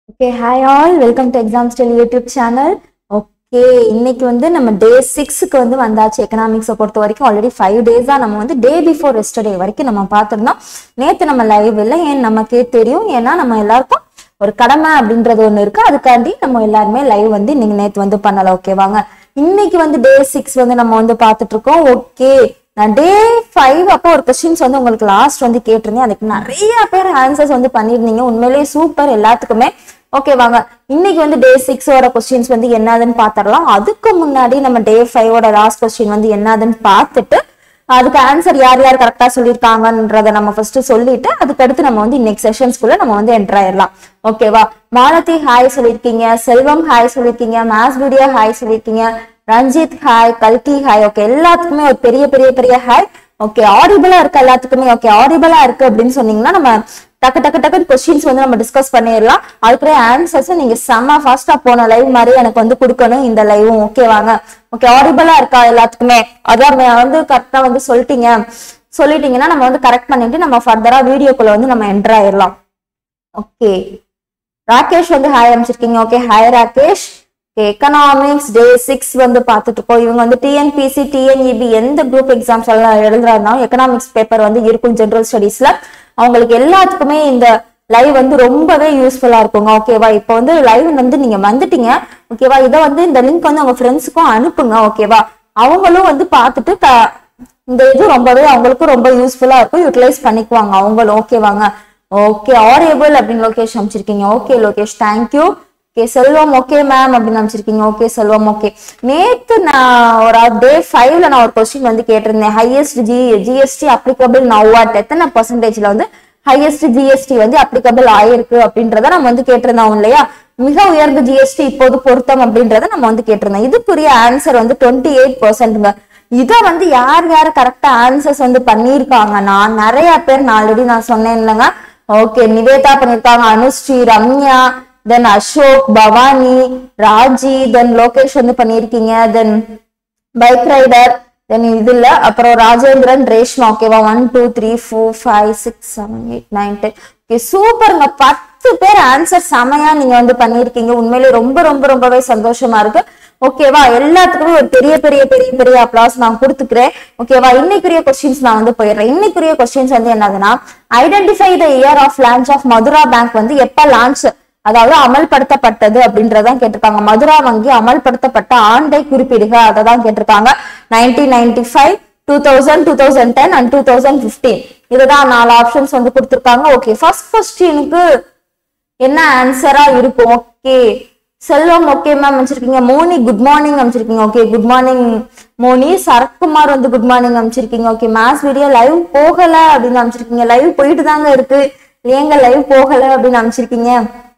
okay hi all welcome to exam style YouTube channel okay இன்னைக்கு வந்து நம்ம டே சிக்ஸுக்கு வந்து வந்தாச்சு எக்கனாமிக்ஸை பொறுத்த வரைக்கும் ஆல்ரெடி ஃபைவ் டேஸ் தான் நம்ம வந்து டே பிஃபோர் எஸ்டர்டே வரைக்கும் நம்ம பார்த்துருந்தோம் நேற்று நம்ம லைவ் இல்லை ஏன் நமக்கே தெரியும் ஏன்னா நம்ம எல்லாருக்கும் ஒரு கடமை அப்படின்றது ஒன்று இருக்கு அதுக்காண்டி நம்ம எல்லாருமே லைவ் வந்து இன்னைக்கு நேற்று வந்து பண்ணல ஓகேவாங்க இன்னைக்கு வந்து டே சிக்ஸ் வந்து நம்ம வந்து பார்த்துட்டு இருக்கோம் ஓகே நான் டே ஃபைவ் அப்போ ஒரு கொஸ்டின்ஸ் வந்து உங்களுக்கு லாஸ்ட் வந்து கேட்டிருந்தேன் அதுக்கு நிறைய பேர் ஆன்சர்ஸ் வந்து பண்ணியிருந்தீங்க உண்மையிலேயே சூப்பர் எல்லாத்துக்குமே ஓகே வாங்க இன்னைக்கு வந்து டே சிக்ஸோட கொஸ்டின்ஸ் வந்து என்னதுன்னு பாத்திரலாம் அதுக்கு முன்னாடி நம்ம டே ஃபைவோட லாஸ்ட் கொஸ்டின் வந்து என்னதுன்னு பார்த்துட்டு அதுக்கு ஆன்சர் யார் யார் கரெக்டா சொல்லியிருக்காங்கன்றத நம்ம ஃபர்ஸ்ட் சொல்லிட்டு அதுக்கடுத்து நம்ம வந்து இன்னைக்கு செஷன்ஸ்குள்ள நம்ம வந்து என்டர் ஆயிடலாம் ஓகேவா மாலதி ஹாய் சொல்லியிருக்கீங்க செல்வம் ஹாய் சொல்லியிருக்கீங்க மேஸ் வீடியோ ஹாய் சொல்லியிருக்கீங்க ரஞ்சித் ஹாய் கல்கி ஹாய் ஓகே எல்லாத்துக்குமே ஒரு பெரிய பெரிய பெரிய ஹாய் ஓகே ஆடிபிளா இருக்கு எல்லாத்துக்குமே ஓகே ஆடிபிளா இருக்கு அப்படின்னு சொன்னீங்கன்னா நம்ம டக்கு டக்கு டக்குன்னு கொஸ்டின்ஸ் வந்து நம்ம டிஸ்கஸ் பண்ணிடலாம் அதுக்குரிய ஆன்சர்ஸ் நீங்க செம்ம ஃபாஸ்டா போன லைவ் மாதிரி எனக்கு வந்து கொடுக்கணும் இந்த லைவும் ஓகேவாங்க ஓகே ஆடிபிளா இருக்கா எல்லாத்துக்குமே அதான் நான் வந்து கரெக்டா வந்து சொல்லிட்டீங்க சொல்லிட்டீங்கன்னா நம்ம வந்து கரெக்ட் பண்ணிட்டு நம்ம ஃபர்தரா வீடியோக்குள்ள வந்து நம்ம என்டர் ஆயிடலாம் ஓகே ராகேஷ் வந்து ஹாய் அமைச்சிருக்கீங்க okay hi Rakesh economics day six வந்து பார்த்துட்டு இருக்கோம் இவங்க வந்து டிஎன்பிசி டிஎன்இபி எந்த குரூப் எக்ஸாம்ஸ் எல்லாம் எழுதுறாருனாலும் எக்கனாமிக்ஸ் பேப்பர் வந்து இருக்கும் ஜென்ரல் ஸ்டடீஸ்ல அவங்களுக்கு எல்லாத்துக்குமே இந்த லைவ் வந்து ரொம்பவே யூஸ்ஃபுல்லா இருக்குங்க ஓகேவா இப்போ வந்து லைவ் வந்து நீங்க வந்துட்டீங்க ஓகேவா இதை வந்து இந்த லிங்க் வந்து உங்க ஃப்ரெண்ட்ஸுக்கும் அனுப்புங்க ஓகேவா அவங்களும் வந்து பார்த்துட்டு க- இந்த இது ரொம்பவே அவங்களுக்கும் ரொம்ப யூஸ்ஃபுல்லா இருக்கும் யூட்டிலைஸ் பண்ணிக்குவாங்க அவங்களும் ஓகேவாங்க ஓகே ஆரியபிள் அப்படின்னு லோகேஷ் அமைச்சிருக்கீங்க okay Lokesh thank you okay Selvam okay ma'am அப்படின்னு அமைச்சிருக்கீங்க ஓகே செல்வம் ஓகே நேத்து நான் ஒரு டே ஃபைவ்ல நான் ஒரு கொஸ்டின் வந்து கேட்டிருந்தேன் highest G GST applicable now at எத்தனை பர்சன்டேஜ்ல வந்து ஹையஸ்ட் ஜிஎஸ்டி வந்து அப்ளிகபிள் ஆயிருக்கு அப்படின்றத நம்ம வந்து கேட்டிருந்தோம் இல்லையா மிக உயர்ந்த ஜிஎஸ்டி இப்போது பொருத்தம் அப்படின்றத நம்ம வந்து கேட்டிருந்தோம் இதுக்குரிய ஆன்சர் வந்து டுவெண்ட்டி எயிட் பர்சன்ட்ங்க இத வந்து யார் யார் கரெக்டா ஆன்சர்ஸ் வந்து பண்ணியிருக்காங்கன்னா நிறைய பேர் நான் ஆல்ரெடி நான் சொன்னேன் இல்லைங்க ஓகே நிவேதா பண்ணிருக்காங்க அனுஸ்ரீ ரம்யா தென் அசோக் பவானி ராஜி தென் லோகேஷ் வந்து பண்ணியிருக்கீங்க தென் பைக் ரைடர் தென் இதுல அப்புறம் ராஜேந்திரன் ரேஷ்மா ஓகேவா one two three four five six seven eight nine ten okay சூப்பருங்க பத்து பேர் ஆன்சர் செமையா நீங்க வந்து பண்ணியிருக்கீங்க உண்மையிலே ரொம்ப ரொம்ப ரொம்பவே சந்தோஷமா இருக்கு ஓகேவா எல்லாத்துக்குமே ஒரு பெரிய பெரிய பெரிய பெரிய அப்ளாஸ் நான் கொடுத்துக்கிறேன் ஓகேவா இன்னைக்குரிய கொஸ்டின்ஸ் நான் வந்து போயிடுறேன் இன்னைக்குரிய கொஸ்டின்ஸ் வந்து என்னதுன்னா identify the year of launch of Mudra bank வந்து எப்ப லான்ச் அதாவது அமல்படுத்தப்பட்டது அப்படின்றதான் கேட்டிருக்காங்க மதுரா வங்கி அமல்படுத்தப்பட்ட ஆண்டை குறிப்பிடுக அதை தான் கேட்டிருக்காங்க nineteen ninety five two thousand two thousand ten and two thousand fifteen இதுதான் நாலு ஆப்ஷன்ஸ் வந்து கொடுத்திருக்காங்க ஓகே ஃபர்ஸ்ட் கொஸ்டினுக்கு என்ன ஆன்சரா இருக்கும் ஓகே செல்வம் ஓகே மேம் அமைச்சிருக்கீங்க மோனி குட் மார்னிங் அமைச்சிருக்கீங்க okay good morning Moni Sarathkumar வந்து குட் மார்னிங் அமைச்சிருக்கீங்க ஓகே மேத்ஸ் வீடியோ லைவ் போகல அப்படின்னு அமைச்சிருக்கீங்க லைவ் போயிட்டு தாங்க இருக்கு ஏங்க லைவ் போகல அப்படின்னு அமைச்சிருக்கீங்க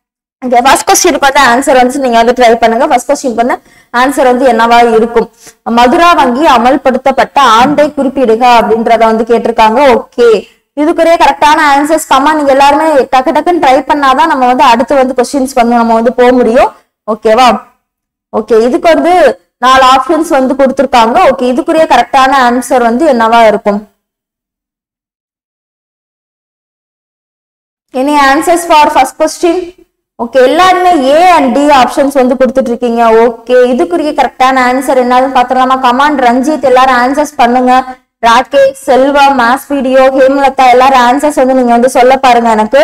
ஓகே ஃபர்ஸ்ட் கொஸ்டினுக்கு வந்து ஆன்சர் வந்து நீங்க வந்து ட்ரை பண்ணுங்க ஃபர்ஸ்ட் கொஸ்டினுக்கு வந்து ஆன்சர் வந்து என்னவா இருக்கும் மதுரா வங்கி அமல்படுத்தப்பட்ட ஆண்டை குறிப்பிடுக அப்படின்றத வந்து கேட்டிருக்காங்க ஓகே இதுக்குரிய கரெக்டான ஆன்சர்ஸ் கம்மா நீங்க எல்லாருமே டக்கு டக்குன்னு ட்ரை பண்ணாதான் நம்ம வந்து அடுத்து வந்து கொஸ்டின்ஸ் வந்து நம்ம வந்து போக முடியும் ஓகேவா ஓகே இதுக்கு வந்து நாலு ஆப்ஷன்ஸ் வந்து கொடுத்திருக்காங்க ஓகே இதுக்குரிய கரெக்டான ஆன்சர் வந்து என்னவா இருக்கும் any answers for first question okay எல்லாருமே ஏ அண்ட் டி ஆப்ஷன்ஸ் வந்து கொடுத்துட்டு இருக்கீங்க ஓகே இதுக்குரிய கரெக்டான ஆன்சர் என்னதுன்னு பாத்துலாமா கமாண்ட் ரஞ்சித் எல்லாரும் ஆன்சர்ஸ் பண்ணுங்க ராகேஷ் செல்வா மாஸ் வீடியோ ஹேமலதா எல்லாரும் ஆன்சர்ஸ் வந்து நீங்க வந்து சொல்ல பாருங்க எனக்கு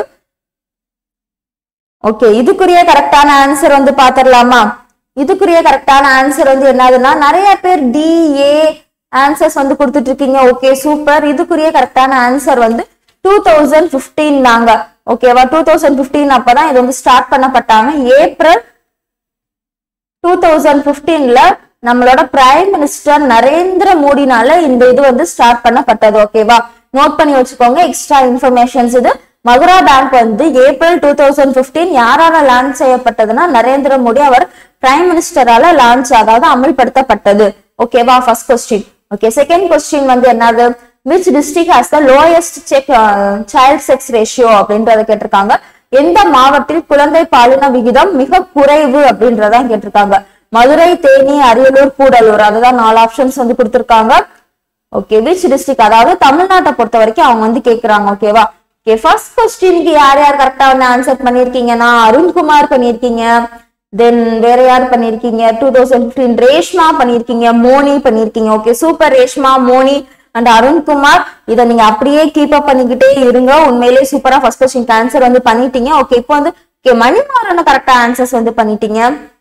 ஓகே இதுக்குரிய கரெக்டான ஆன்சர் வந்து பாத்திரலாமா இதுக்குரிய கரெக்டான ஆன்சர் வந்து என்னதுன்னா நிறைய பேர் டி ஏ ஆன்சர்ஸ் வந்து கொடுத்துட்டு இருக்கீங்க ஓகே சூப்பர் இதுக்குரிய கரெக்டான ஆன்சர் வந்து டூ தௌசண்ட் பிப்டீன் தாங்க ஓகேவா டூ தௌசண்ட் பிப்டீன் அப்பதான் இது வந்து ஸ்டார்ட் பண்ணப்பட்டாங்க ஏப்ரல் டூ தௌசண்ட் பிப்டீன்ல நம்மளோட பிரைம் மினிஸ்டர் நரேந்திர மோடினால இந்த இது வந்து ஸ்டார்ட் பண்ணப்பட்டது ஓகேவா நோட் பண்ணி வச்சுக்கோங்க எக்ஸ்ட்ரா இன்ஃபர்மேஷன்ஸ் இது மதுரா பேங்க் வந்து ஏப்ரல் டூ தௌசண்ட் பிப்டீன் யாரால லான்ச் செய்யப்பட்டதுன்னா நரேந்திர மோடி அவர் பிரைம் மினிஸ்டரால லான்ச் அதாவது அமல்படுத்தப்பட்டது ஓகேவா first question okay second question வந்து என்னது which district has the lowest sex child sex ratio அப்படின்றத கேட்டிருக்காங்க எந்த மாவட்டத்தில் குழந்தை பாலின விகிதம் மிக குறைவு அப்படின்றதான் கேட்டிருக்காங்க மதுரை தேனி அரியலூர் கூடலூர் அதுதான் நாலு ஆப்ஷன்ஸ் வந்து கொடுத்திருக்காங்க ஓகே விச் டிஸ்ட்ரிக்ட் அதாவது தமிழ்நாட்டை பொறுத்த வரைக்கும் அவங்க வந்து கேக்குறாங்க ஓகேவா ஓகே ஃபர்ஸ்ட் கொஸ்டினுக்கு யார் யார் கரெக்டா வந்து ஆன்சர் பண்ணிருக்கீங்கன்னா அருண்குமார் பண்ணிருக்கீங்க தென் வேற யார் பண்ணிருக்கீங்க டூ தௌசண்ட் பிப்டீன் ரேஷ்மா பண்ணிருக்கீங்க மோனி பண்ணிருக்கீங்க ஓகே சூப்பர் ரேஷ்மா மோனி அண்ட் அருண்குமார் இதை நீங்க அப்படியே கீப் அப் பண்ணிக்கிட்டே இருங்க உண்மையிலேயே சூப்பரா ஃபர்ஸ்ட் கொஸ்டின் ஆன்சர் வந்து பண்ணிட்டீங்க ஓகே இப்போ வந்து ஓகே மணிமாறன் கரெக்டா ஆன்சர்ஸ் வந்து பண்ணிட்டீங்க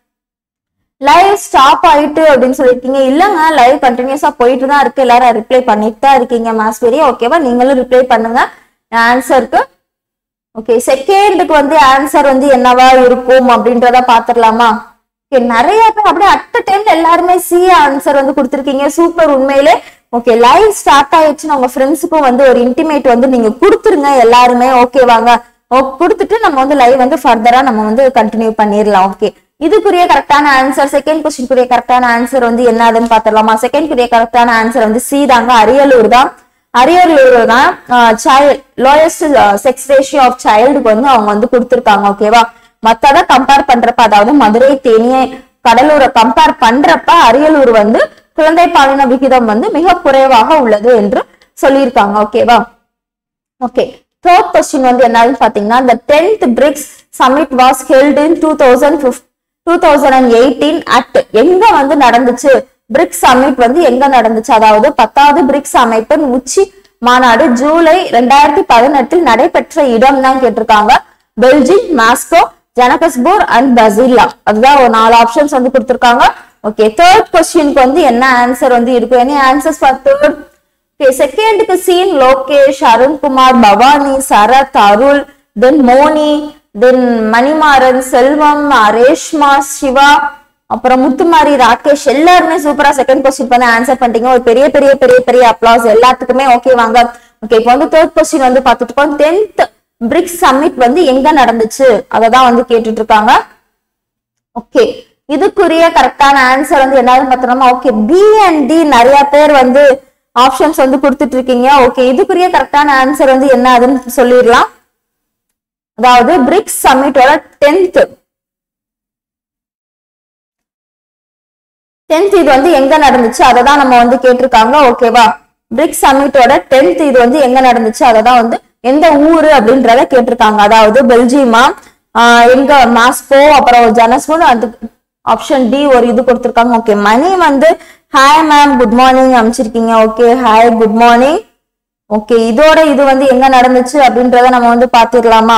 லைவ் ஸ்டாப் ஆயிட்டு அப்படின்னு சொல்லிருக்கீங்க இல்லங்க லைவ் கண்டினியூஸா போயிட்டு தான் இருக்கு எல்லாரும் ரிப்ளை பண்ணிட்டு தான் இருக்கீங்க மாஸ்பெரி ஓகேவா நீங்களும் ரிப்ளை பண்ணுங்க ஆன்சருக்கு ஓகே செகண்டுக்கு வந்து ஆன்சர் வந்து என்னவா இருக்கும் அப்படின்றத பாத்துடலாமா ஓகே நிறைய பேர் அப்படியே அட் டைம்ல எல்லாருமே சி ஆன்சர் வந்து கொடுத்துருக்கீங்க சூப்பர் உண்மையிலே ஓகே லைவ் ஸ்டார்ட் ஆயிடுச்சுன்னு உங்க ஃப்ரெண்ட்ஸுக்கும் வந்து ஒரு இன்டிமேட் வந்து நீங்க கொடுத்துருங்க எல்லாருமே ஓகேவாங்க கொடுத்துட்டு நம்ம வந்து லைவ் வந்து ஃபர்தரா நம்ம வந்து கண்டினியூ பண்ணிடலாம் ஓகே இதுக்குரிய கரெக்டான ஆன்சர் செகண்ட் கொஸ்டின்குரிய கரெக்டான ஆன்சர் வந்து என்னதுன்னு பாத்திரலாமா செகண்ட் குரிய கரெக்டான ஆன்சர் வந்து சி தாங்க அரியலூர் தான் அரியலூர் தான் child lowest sex ratio of சைல்டுக்கு வந்து அவங்க வந்து கொடுத்துருக்காங்க ஓகேவா மத்தத கம்பேர் பண்றப்ப அதாவது மதுரை தேனியை கடலூரை கம்பேர் பண்றப்ப அரியலூர் வந்து குழந்தை பாலின விகிதம் வந்து மிக குறைவாக உள்ளது என்று சொல்லியிருக்காங்க ஓகேவா ஓகே தேர்ட் கொஸ்டின் வந்து என்னன்னு பாத்தீங்கன்னா the tenth BRICS summit was held in two thousand two thousand and eighteen at எங்க வந்து நடந்துச்சு பிரிக்ஸ் சமிட் வந்து எங்க நடந்துச்சு அதாவது பத்தாவது பிரிக்ஸ் அமைப்பின் உச்சி மாநாடு ஜூலை ரெண்டாயிரத்தி பதினெட்டில் நடைபெற்ற இடம் தான் கேட்டிருக்காங்க பெல்ஜிங் மாஸ்கோ ஜனகஸ்பூர் அண்ட் பிரசில்லா அதுதான் ஒரு நாலு ஆப்ஷன்ஸ் வந்து கொடுத்திருக்காங்க ஓகே தேர்ட் கொஸ்டினுக்கு வந்து என்ன ஆன்சர் வந்து இருக்கும் என்ன ஆன்சர்ஸ் ஃபார் தேர்ட் ஓகே செகண்டுக்கு சீன் லோகேஷ் அருண்குமார் பவானி சரத் அருள் தென் மோனி தென் மணிமாறன் செல்வம் ரேஷ்மா சிவா அப்புறம் முத்துமாரி ராகேஷ் எல்லாருமே சூப்பரா செகண்ட் கொஸ்டின் பண்ண ஆன்சர் பண்ணிட்டீங்க ஒரு பெரிய பெரிய பெரிய பெரிய அப்ளாஸ் எல்லாத்துக்குமே ஓகே வாங்க ஓகே இப்போ வந்து தேர்ட் கொஸ்டின் வந்து பார்த்துட்டு இருக்கோம் டென்த் பிரிக்ஸ் சம்மிட் வந்து எங்க நடந்துச்சு அததான் வந்து கேட்டுட்டு இருக்காங்க ஓகே இதுக்குரிய கரெக்டான ஆன்சர் வந்து என்னன்னு பார்த்தோம்னா ஓகே பி அண்ட் டி நிறைய பேர் வந்து ஆப்ஷன்ஸ் வந்து கொடுத்துட்டு இருக்கீங்க ஓகே இதுக்குரிய கரெக்டான ஆன்சர் வந்து என்ன அதுன்னு சொல்லிடலாம் அதாவது பிரிக்ஸ் சம்மிட்டோட டென்த் டென்த் இது வந்து எங்க நடந்துச்சு அதை தான் நம்ம வந்து கேட்டிருக்காங்க ஓகேவா பிரிக்ஸ் சம்மிட்டோட டென்த் இது வந்து எங்க நடந்துச்சு அதை தான் வந்து எந்த ஊரு அப்படின்றத கேட்டிருக்காங்க அதாவது பெல்ஜியமா ஆஹ் எங்க மாஸ்கோ அப்புறம் ஜனஸ்பூர் அது ஆப்ஷன் டி ஒரு இது கொடுத்திருக்காங்க ஓகே மணி வந்து ஹாய் மேம் குட் மார்னிங் அமைச்சிருக்கீங்க okay hi good morning okay இதோட இது வந்து எங்க நடந்துச்சு அப்படின்றத நம்ம வந்து பாத்துடலாமா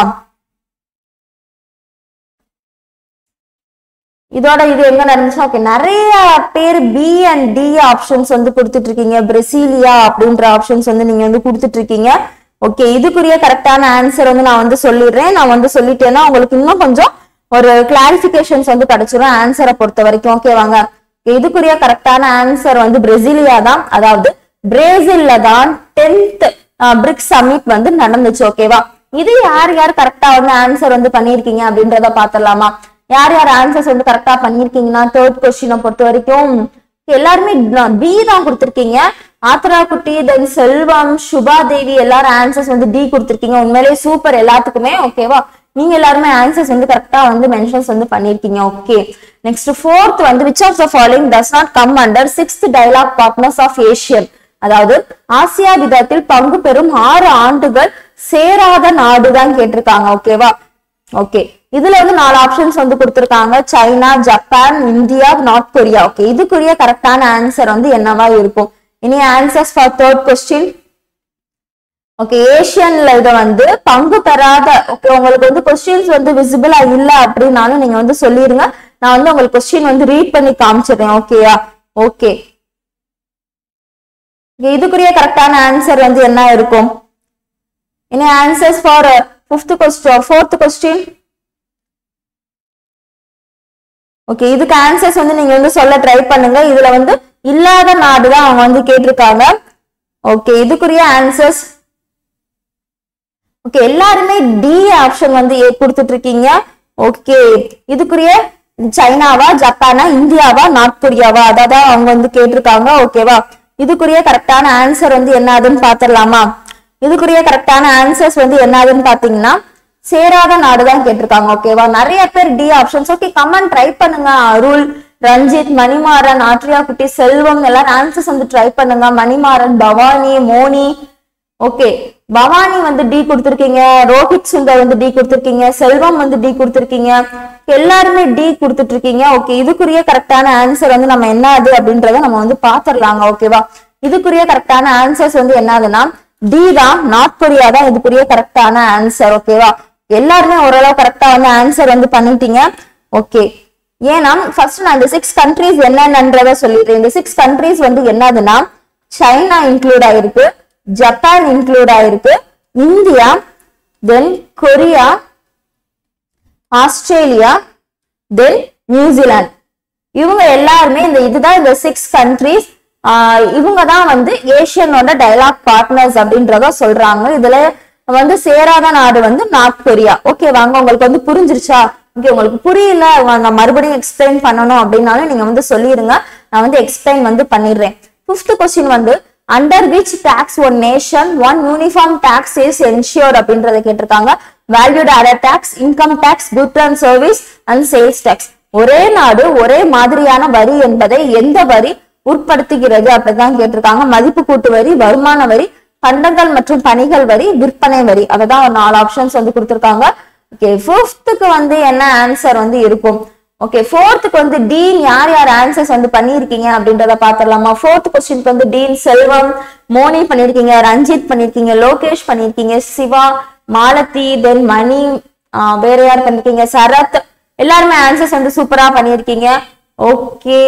இதோட இது எங்க நடந்துச்சு ஓகே நிறைய பேர் பி அண்ட் டி ஆப்ஷன்ஸ் வந்து கொடுத்துட்டு இருக்கீங்க பிரசீலியா அப்படின்ற ஆப்ஷன்ஸ் வந்து நீங்க வந்து கொடுத்துட்டு இருக்கீங்க ஓகே இதுக்குரிய கரெக்டான ஆன்சர் வந்து நான் வந்து சொல்லிடுறேன் நான் வந்து சொல்லிட்டேன்னா உங்களுக்கு இன்னும் கொஞ்சம் ஒரு கிளாரிபிகேஷன்ஸ் வந்து கிடைச்சிரும் ஆன்சரை பொறுத்த வரைக்கும் ஓகேவாங்க இதுக்குரிய கரெக்டான ஆன்சர் வந்து பிரேசிலியா தான் அதாவது பிரேசில்ல தான் டென்த் பிரிக்ஸ் சமிட் வந்து நடந்துச்சு ஓகேவா இது யார் யார் கரெக்டா வந்து ஆன்சர் வந்து பண்ணிருக்கீங்க அப்படின்றத பாத்திரலாமா யார் யார் ஆன்சர்ஸ் வந்து கரெக்டா பண்ணிருக்கீங்கன்னா தேர்ட் கொஸ்டினை பொறுத்த வரைக்கும் எல்லாருமே பி தான் கொடுத்துருக்கீங்க ஆத்ரா குட்டி தென் செல்வம் சுபா தேவி எல்லாரும் ஆன்சர்ஸ் வந்து டி கொடுத்துருக்கீங்க உண்மையிலேயே சூப்பர் எல்லாத்துக்குமே ஓகேவா நீங்க எல்லாருமே ஆன்சர்ஸ் வந்து கரெக்டா வந்து மென்ஷன்ஸ் வந்து பண்ணிருக்கீங்க ஓகே நெக்ஸ்ட் ஃபோர்த் வந்து which of the following does not come under sixth dialogue partners of ASEAN அதாவது ஆசியா விதத்தில் பங்கு பெறும் ஆறு ஆண்டுகள் சேராத நாடுதான் கேட்டிருக்காங்க ஓகேவா ஓகே இதுல வந்து நாலு ஆப்ஷன்ஸ் வந்து கொடுத்திருக்காங்க China Japan India North Korea okay இதுக்குரிய கரெக்டான ஆன்சர் வந்து என்னவா இருக்கும் any answers for third question okay ஏஷியன்ல இத வந்து பங்கு பெறாத ஓகே உங்களுக்கு வந்து கொஸ்டின்ஸ் வந்து விசிபிளா இல்ல அப்படின்னாலும் நீங்க வந்து சொல்லிருங்க நான் வந்து உங்களுக்கு கொஸ்டின் வந்து ரீட் பண்ணி காமிச்சிடுறேன் ஓகேயா ஓகே இதுக்குரிய கரெக்டான ஆன்சர் வந்து என்ன இருக்கும் any answers for fifth question fourth question okay இதுக்கு ஆன்சர்ஸ் வந்து நீங்க வந்து சொல்ல ட்ரை பண்ணுங்க இதுல வந்து இல்லாத நாடு தான் அவங்க வந்து கேட்டிருக்காங்க ஓகே இதுக்குரிய ஆன்சர்ஸ் ஓகே எல்லாருமே டி ஆப்ஷன் வந்து ஏ கொடுத்துட்டு இருக்கீங்க ஓகே இதுக்குரிய சைனாவா ஜப்பானா இந்தியாவா நார்த் கொரியாவா அதான் அவங்க வந்து கேட்டிருக்காங்க ஓகேவா இதுக்குரிய கரெக்டான ஆன்சர் வந்து என்னதுன்னு பாத்திரலாமா இதுக்குரிய கரெக்டான ஆன்சர்ஸ் வந்து என்னதுன்னு பாத்தீங்கன்னா சேராத நாடுதான் கேட்டிருக்காங்க ஓகேவா நிறைய பேர் D options okay comment try பண்ணுங்க அருள் ரஞ்சித் மணிமாறன் ஆட்ரியா குட்டி செல்வம் எல்லாரும் ஆன்சர்ஸ் வந்து ட்ரை பண்ணுங்க மணிமாறன் பவானி மோனி ஓகே பவானி வந்து டி கொடுத்திருக்கீங்க ரோஹித் சுந்தர் வந்து டி கொடுத்திருக்கீங்க செல்வம் வந்து டி கொடுத்திருக்கீங்க எல்லாருமே டி கொடுத்துட்டு இருக்கீங்க ஓகே இதுக்குரிய கரெக்டான ஆன்சர் வந்து நம்ம என்ன அது அப்படின்றத நம்ம வந்து பாத்துடலாங்க ஓகேவா இதுக்குரிய கரெக்டான ஆன்சர்ஸ் வந்து என்னதுன்னா டி தான் நார்த் கொரியா தான் இதுக்குரிய கரெக்டான ஆன்சர் ஓகேவா எல்லாருமே ஓரளவு கரெக்டா வந்து ஆன்சர் வந்து பண்ணிட்டீங்க ஓகே ஏன்னா ஃபர்ஸ்ட் நான் இந்த சிக்ஸ் கண்ட்ரீஸ் என்னென்னன்றத சொல்லிடுறேன் இந்த சிக்ஸ் கண்ட்ரீஸ் வந்து என்னதுன்னா சைனா இன்க்ளூட் ஆயிருக்கு ஜப்பான் இன்க்ளூட் ஆயிருக்கு இந்தியா தென் கொரியா ஆஸ்திரேலியா தென் நியூசிலாந்து இவங்க எல்லாருமே இந்த இதுதான் இந்த சிக்ஸ் கண்ட்ரீஸ் இவங்க தான் வந்து ஏஷியனோட டைலாக் பார்ட்னர்ஸ் அப்படின்றத சொல்றாங்க இதுல வந்து சேராத நாடு வந்து நார்த் கொரியா ஓகே வாங்க உங்களுக்கு வந்து புரிஞ்சிருச்சா ஓகே உங்களுக்கு புரியல நான் மறுபடியும் எக்ஸ்பிளைன் பண்ணணும் அப்படின்னாலும் நீங்க வந்து சொல்லிருங்க நான் வந்து எக்ஸ்பிளைன் வந்து பண்ணிடுறேன் ஃபிஃப்த் கொஸ்டின் வந்து under which tax one nation one uniform tax is ensure அப்படின்றத கேட்டிருக்காங்க value added tax income tax good and service and sales tax ஒரே நாடு ஒரே மாதிரியான வரி என்பதை எந்த வரி உட்படுத்துகிறது அப்படிதான் கேட்டிருக்காங்க மதிப்பு கூட்டு வரி வருமான வரி பண்டங்கள் மற்றும் பணிகள் வரி விற்பனை வரி அததான் ஒரு நாலு ஆப்ஷன்ஸ் வந்து கொடுத்திருக்காங்க ஓகே ஃபிஃப்த்துக்கு வந்து என்ன ஆன்சர் வந்து இருக்கும் ஓகே ஃபோர்த்துக்கு வந்து டீன் யார் யார் ஆன்சர்ஸ் வந்து பண்ணியிருக்கீங்க அப்படின்றத பாத்திரலாமா ஃபோர்த் கொஸ்டினுக்கு வந்து டீன் செல்வம் மோனி பண்ணிருக்கீங்க ரஞ்சித் பண்ணிருக்கீங்க லோகேஷ் பண்ணிருக்கீங்க சிவா மாலதி தென் மணி ஆஹ் வேற யார் பண்ணிருக்கீங்க சரத் எல்லாருமே ஆன்சர்ஸ் வந்து சூப்பரா பண்ணிருக்கீங்க ஓகே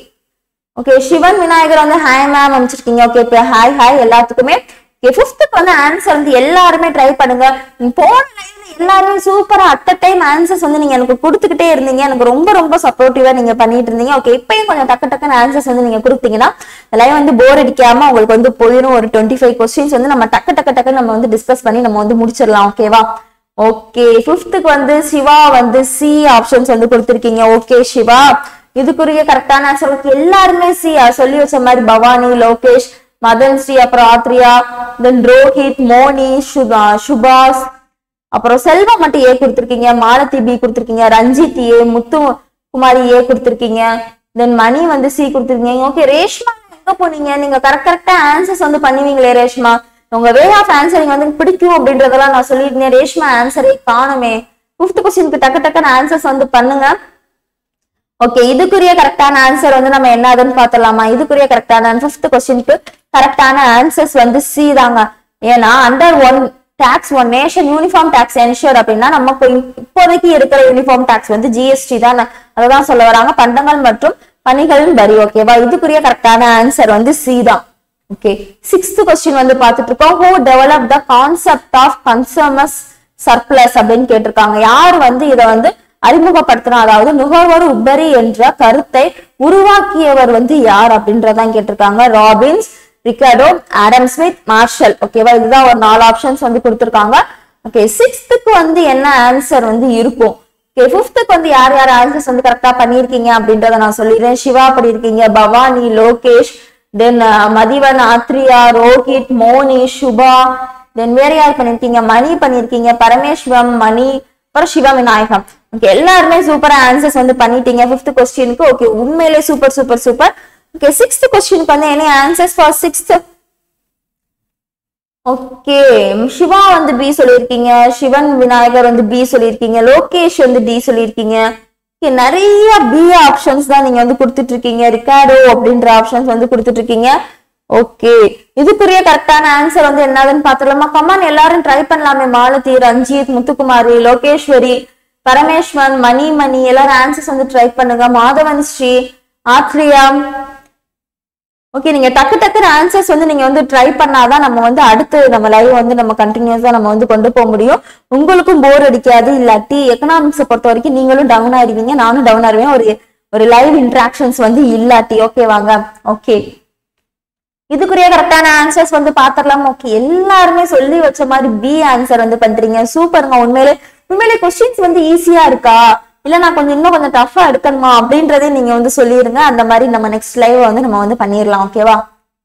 ஓகே சிவன் விநாயகர் வந்து ஹாய் மேம் அமைச்சிருக்கீங்க ஓகே இப்போ ஹாய் ஹாய் எல்லாத்துக்குமே ஃபிஃப்த்துக்கு வந்து ஆன்சர் வந்து எல்லாருமே ட்ரை பண்ணுங்க போன லைன்ல எல்லாருமே சூப்பரா அட் டைம் ஆன்சர்ஸ் வந்து நீங்க எனக்கு கொடுத்துக்கிட்டே இருந்தீங்க எனக்கு ரொம்ப ரொம்ப சப்போர்ட்டிவா நீங்க பண்ணிட்டு இருந்தீங்க ஓகே இப்பயும் கொஞ்சம் டக்கு டக்குன்னு ஆன்சர்ஸ் வந்து நீங்க கொடுத்தீங்கன்னா லைவ் வந்து போர் அடிக்காம உங்களுக்கு வந்து போயிடும் ஒரு டுவெண்ட்டி ஃபைவ் கொஸ்டின்ஸ் வந்து நம்ம டக்கு டக்கு டக்கு நம்ம வந்து டிஸ்கஸ் பண்ணி நம்ம வந்து முடிச்சிடலாம் ஓகேவா ஓகே ஃபிஃப்த்துக்கு வந்து சிவா வந்து சி ஆப்ஷன்ஸ் வந்து கொடுத்துருக்கீங்க ஓகே சிவா இதுக்குரிய கரெக்டான ஆன்சர் எல்லாருமே சி சொல்லி வச்ச மாதிரி பவானி லோகேஷ் மதன் ஸ்ரீ அப்புறம் ஆத்ரியா தென் ரோஹித் மோனி சுபா சுபாஷ் அப்புறம் செல்வம் மட்டும் ஏ கொடுத்துருக்கீங்க மாலதி பி கொடுத்துருக்கீங்க ரஞ்சித் ஏ முத்து குமாரி ஏ கொடுத்துருக்கீங்க தென் மணி வந்து சி கொடுத்துருக்கீங்க ஓகே ரேஷ்மா எங்க போனீங்க நீங்க கரெக்ட் கரெக்டா ஆன்சர்ஸ் வந்து பண்ணுவீங்களே ரேஷ்மா உங்க வே ஆஃப் ஆன்சரிங் வந்து பிடிக்கும் அப்படின்றதெல்லாம் நான் சொல்லியிருந்தேன் ரேஷ்மா ஆன்சரே காணுமே ஃபிஃப்த் கொஸ்டினுக்கு டக்கு டக்குன்னு ஆன்சர்ஸ் வந்து பண்ணுங்க ஓகே இதுக்குரிய கரெக்டான ஆன்சர் வந்து நம்ம என்னதுன்னு பார்த்தலாமா இதுக்குரிய கரெக்டான ஃபிஃப்த் கொஸ்டினுக்கு கரெக்டான ஆன்சர்ஸ் வந்து சி தாங்க ஏன்னா under one tax one nation uniform tax ensure அப்படின்னா நமக்கு இப்போதைக்கு இருக்கிற யூனிஃபார்ம் டாக்ஸ் வந்து ஜிஎஸ்டி தான் அததான் சொல்ல வராங்க பண்டங்கள் மற்றும் பணிகளின் வரி ஓகேவா இதுக்குரிய கரெக்டான ஆன்சர் வந்து சி தான் ஓகே சிக்ஸ்த் கொஸ்டின் வந்து பார்த்துட்டு இருக்கோம் who develop the concept of consumers surplus அப்படின்னு கேட்டிருக்காங்க யார் வந்து இதை வந்து அறிமுகப்படுத்தினா அதாவது நுகர்வோர் உபரி என்ற கருத்தை உருவாக்கியவர் வந்து யார் அப்படின்றதான் கேட்டிருக்காங்க Robbins Ricardo Adam Smith Marshall ஓகேவா இதுதான் ஒரு நாலு ஆப்ஷன்ஸ் வந்து கொடுத்திருக்காங்க ஓகே சிக்ஸ்த்துக்கு வந்து என்ன ஆன்சர் வந்து இருக்கும் ஓகே ஃபிஃப்த்துக்கு வந்து யார் யார் ஆன்சர்ஸ் வந்து கரெக்டா பண்ணியிருக்கீங்க அப்படின்றத நான் சொல்லிடுறேன் சிவா பண்ணியிருக்கீங்க பவானி லோகேஷ் தென் மதிவன் ஆத்ரியா ரோஹித் மோனி சுபா தென் வேற யார் பண்ணிருக்கீங்க மணி பண்ணிருக்கீங்க பரமேஸ்வரம் மணி அப்புறம் சிவா விநாயகம் ஓகே எல்லாருமே சூப்பரா ஆன்சர்ஸ் வந்து பண்ணிட்டீங்க ஃபிஃப்த் கொஸ்டினுக்கு ஓகே உண்மையிலே super super super okay sixth கொஸ்டினுக்கு வந்து என்ன answers for sixth okay Siva வந்து பி சொல்லியிருக்கீங்க சிவன் விநாயகர் வந்து பி சொல்லியிருக்கீங்க லோகேஷ் வந்து டி சொல்லியிருக்கீங்க ஓகே நிறைய பி ஆப்ஷன்ஸ் தான் நீங்க வந்து கொடுத்துட்டு இருக்கீங்க ரிகார்டோ அப்படின்ற ஆப்ஷன்ஸ் வந்து கொடுத்துட்டு இருக்கீங்க ஓகே இதுக்குரிய கரெக்டான ஆன்சர் வந்து என்னதுன்னு பாத்துடலாமா கமான் எல்லாரும் ட்ரை பண்ணலாமே மாலதி ரஞ்சித் முத்துக்குமாரி லோகேஸ்வரி பரமேஸ்வரன் மணி மணி எல்லாரும் ஆன்சர்ஸ் வந்து ட்ரை பண்ணுங்க மாதவன் ஸ்ரீ ஆத்ரியா ஓகே நீங்க டக்கு டக்குன்னு ஆன்சர்ஸ் வந்து நீங்க வந்து ட்ரை பண்ணாதான் நம்ம வந்து அடுத்து நம்ம லைவ் வந்து நம்ம கண்டினியூஸா நம்ம வந்து கொண்டு போக முடியும் உங்களுக்கும் போர் அடிக்காது இல்லாட்டி எக்கனாமிக்ஸை பொறுத்த வரைக்கும் நீங்களும் டவுன் ஆயிருவீங்க நானும் டவுன் ஆயிருவேன் ஒரு ஒரு லைவ் இன்ட்ராக்ஷன்ஸ் வந்து இல்லாட்டி ஓகே வாங்க ஓகே இதுக்குரிய கரெக்டான ஆன்சர்ஸ் வந்து பாத்திரலாம் ஓகே எல்லாருமே சொல்லி வச்ச மாதிரி பி ஆன்சர் வந்து பண்றீங்க சூப்பருங்க உண்மையிலே உண்மையிலே கொஸ்டின்ஸ் வந்து ஈஸியா இருக்கா இல்ல நான் கொஞ்சம் இன்னும் கொஞ்சம் டஃபா எடுக்கணுமா அப்படின்றதே நீங்க வந்து சொல்லிருங்க அந்த மாதிரி நம்ம நெக்ஸ்ட் லைவ் வந்து நம்ம வந்து பண்ணிடலாம் ஓகேவா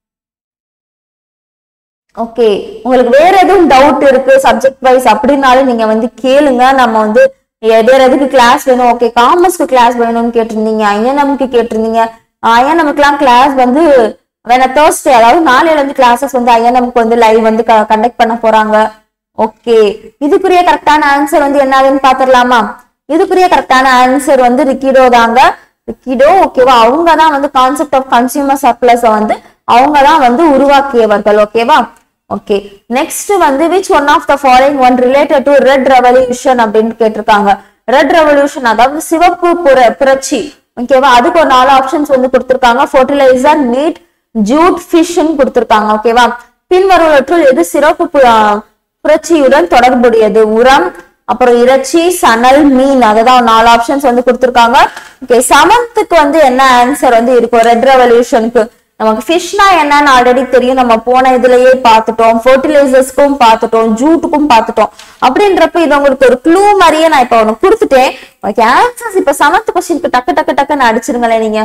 ஓகே உங்களுக்கு வேற எதுவும் டவுட் இருக்கு சப்ஜெக்ட் வைஸ் அப்படின்னாலும் நீங்க வந்து கேளுங்க நம்ம வந்து எ- வேற எதுக்கு கிளாஸ் வேணும் ஓகே காமர்ஸ்க்கு கிளாஸ் வேணும்னு கேட்டிருந்தீங்க ஐஎன்எம்க்கு கேட்டிருந்தீங்க ஐஎன்எம்க்குலாம் கிளாஸ் வந்து வேணா தேர்ஸ்டே அதாவது நாளையில இருந்து கிளாஸஸ் வந்து ஐஎன்எம்க்கு வந்து லைவ் வந்து கண்டக்ட் பண்ண போறாங்க ஓகே இதுக்குரிய கரெக்டான ஆன்சர் வந்து என்னதுன்னு பாத்துடலாமா இதுக்குரிய கரெக்டான ஆன்சர் வந்து ரிக்கிடோ தாங்க ரிக்கிடோ ஓகேவா அவங்க தான் வந்து கான்செப்ட் ஆஃப் கன்சியூமர் சர்ப்ளஸ் வந்து அவங்க தான் வந்து உருவாக்கியவர்கள் ஓகேவா ஓகே நெக்ஸ்ட் வந்து which one of the following one related to red revolution அப்படின்னு கேட்டிருக்காங்க ரெட் ரெவல்யூஷன் அதாவது சிவப்பு புர புரட்சி ஓகேவா அதுக்கு ஒரு நாலு ஆப்ஷன்ஸ் வந்து கொடுத்திருக்காங்க ஃபர்டிலைசர் மீட் ஜூட் ஃபிஷ்ன்னு கொடுத்திருக்காங்க ஓகேவா பின்வருவற்றுள் எது சிறப்பு பு- புரட்சியுடன் தொடர்புடையது உரம் அப்புறம் இறைச்சி சணல் மீன் அததான் நாலு ஆப்ஷன்ஸ் வந்து கொடுத்திருக்காங்க ஓகே செவன்த்துக்கு வந்து என்ன ஆன்சர் வந்து இருக்கும் ரெட் ரெவல்யூஷனுக்கு நமக்கு ஃபிஷ்னா என்னன்னு ஆல்ரெடி தெரியும் நம்ம போன இதுலயே பார்த்துட்டோம் ஃபர்டிலைசர்ஸ்க்கும் பார்த்துட்டோம் ஜூட்டுக்கும் பார்த்துட்டோம் அப்படின்றப்ப இது உங்களுக்கு ஒரு க்ளூ மாதிரியே நான் இப்ப உனக்கு கொடுத்துட்டேன் ஓகே ஆன்சர்ஸ் இப்ப செவன்த் கொஸ்டினுக்கு டக்கு டக்கு டக்குன்னு அடிச்சிருங்களேன் நீங்க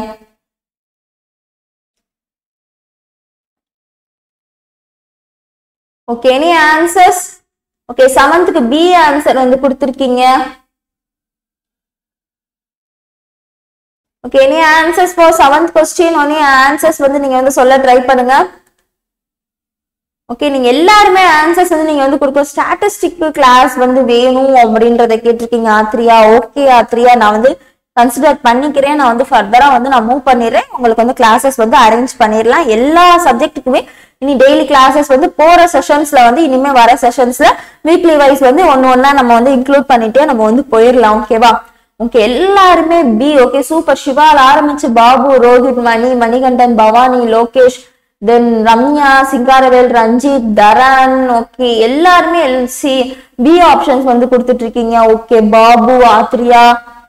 ஓகே எனி ஆன்சர்ஸ் ஓகே செவன்த்துக்கு பி ஆன்சர் வந்து கொடுத்துருக்கீங்க okay any answers for seventh question any answers வந்து நீங்க வந்து சொல்ல ட்ரை பண்ணுங்க ஓகே நீங்க எல்லாருமே ஆன்சர்ஸ் வந்து நீங்க வந்து கொடுக்க ஸ்டாட்டிஸ்டிக் கிளாஸ் வந்து வேணும் அப்படின்றத கேட்டிருக்கீங்க ஆத்ரியா ஓகே ஆத்ரியா நான் வந்து கன்சிடர் பண்ணிக்கிறேன் நான் வந்து ஃபர்தரா வந்து நான் மூவ் பண்ணிடுறேன் உங்களுக்கு வந்து கிளாஸஸ் வந்து அரேஞ்ச் பண்ணிடலாம் எல்லா சப்ஜெக்ட்டுக்குமே இனி டெய்லி கிளாஸஸ் வந்து போற செஷன்ஸ்ல வந்து இனிமே வர செஷன்ஸ்ல வீக்லி வைஸ் வந்து ஒன்னு ஒன்னா நம்ம வந்து இன்க்ளூட் பண்ணிட்டே நம்ம வந்து போயிடலாம் ஓகேவா ஓகே எல்லாருமே பி ஓகே சூப்பர் சிவால ஆரம்பிச்சு பாபு ரோஹித் மணி மணிகண்டன் பவானி லோகேஷ் தென் ரம்யா சிங்காரவேல் ரஞ்சித் தரன் ஓகே எல்லாருமே சி பி ஆப்ஷன்ஸ் வந்து கொடுத்துட்டு இருக்கீங்க ஓகே பாபு ஆத்ரியா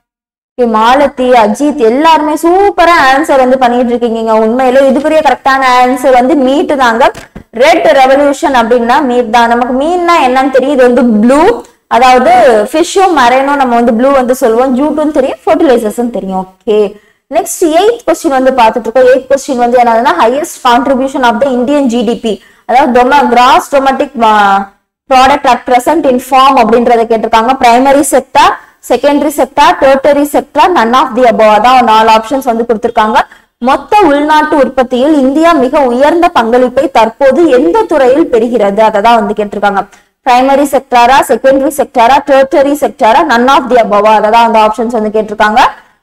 ஓகே மாலதி அஜித் எல்லாருமே சூப்பரா ஆன்சர் வந்து பண்ணிட்டு இருக்கீங்க உண்மையில இதுக்குரிய கரெக்டான ஆன்சர் வந்து மீட் தாங்க ரெட் ரெவல்யூஷன் அப்படின்னா மீட் தான் நமக்கு மீன்னா என்னன்னு தெரியும் இது வந்து ப்ளூ அதாவது ஃபிஷ்ஷும் மரைனும் நம்ம வந்து ப்ளூ வந்து சொல்லுவோம் ஜூட்டும் தெரியும் ஃபர்டிலைசர்ஸும் தெரியும் ஓகே நெக்ஸ்ட் எயித் கொஸ்டின் வந்து பார்த்துட்டு இருக்கோம் எயித் கொஸ்டின் வந்து என்னதுன்னா highest contribution of the Indian GDP அதாவது gross domestic product at present in form அப்படின்றத கேட்டிருக்காங்க primary sector secondary sector tertiary sector none of the above அதான் நாலு ஆப்ஷன்ஸ் வந்து கொடுத்திருக்காங்க மொத்த உள்நாட்டு உற்பத்தியில் இந்தியா மிக உயர்ந்த பங்களிப்பை தற்போது எந்த துறையில் பெறுகிறது அதை தான் வந்து கேட்டிருக்காங்க பிரைமரி செக்டாரா செகண்டரி செக்டாரா டெர்டரி செக்டாரா நன் ஆஃப் தி அபவா அதை தான் அந்த ஆப்ஷன்ஸ் வந்து கேட்டிருக்காங்க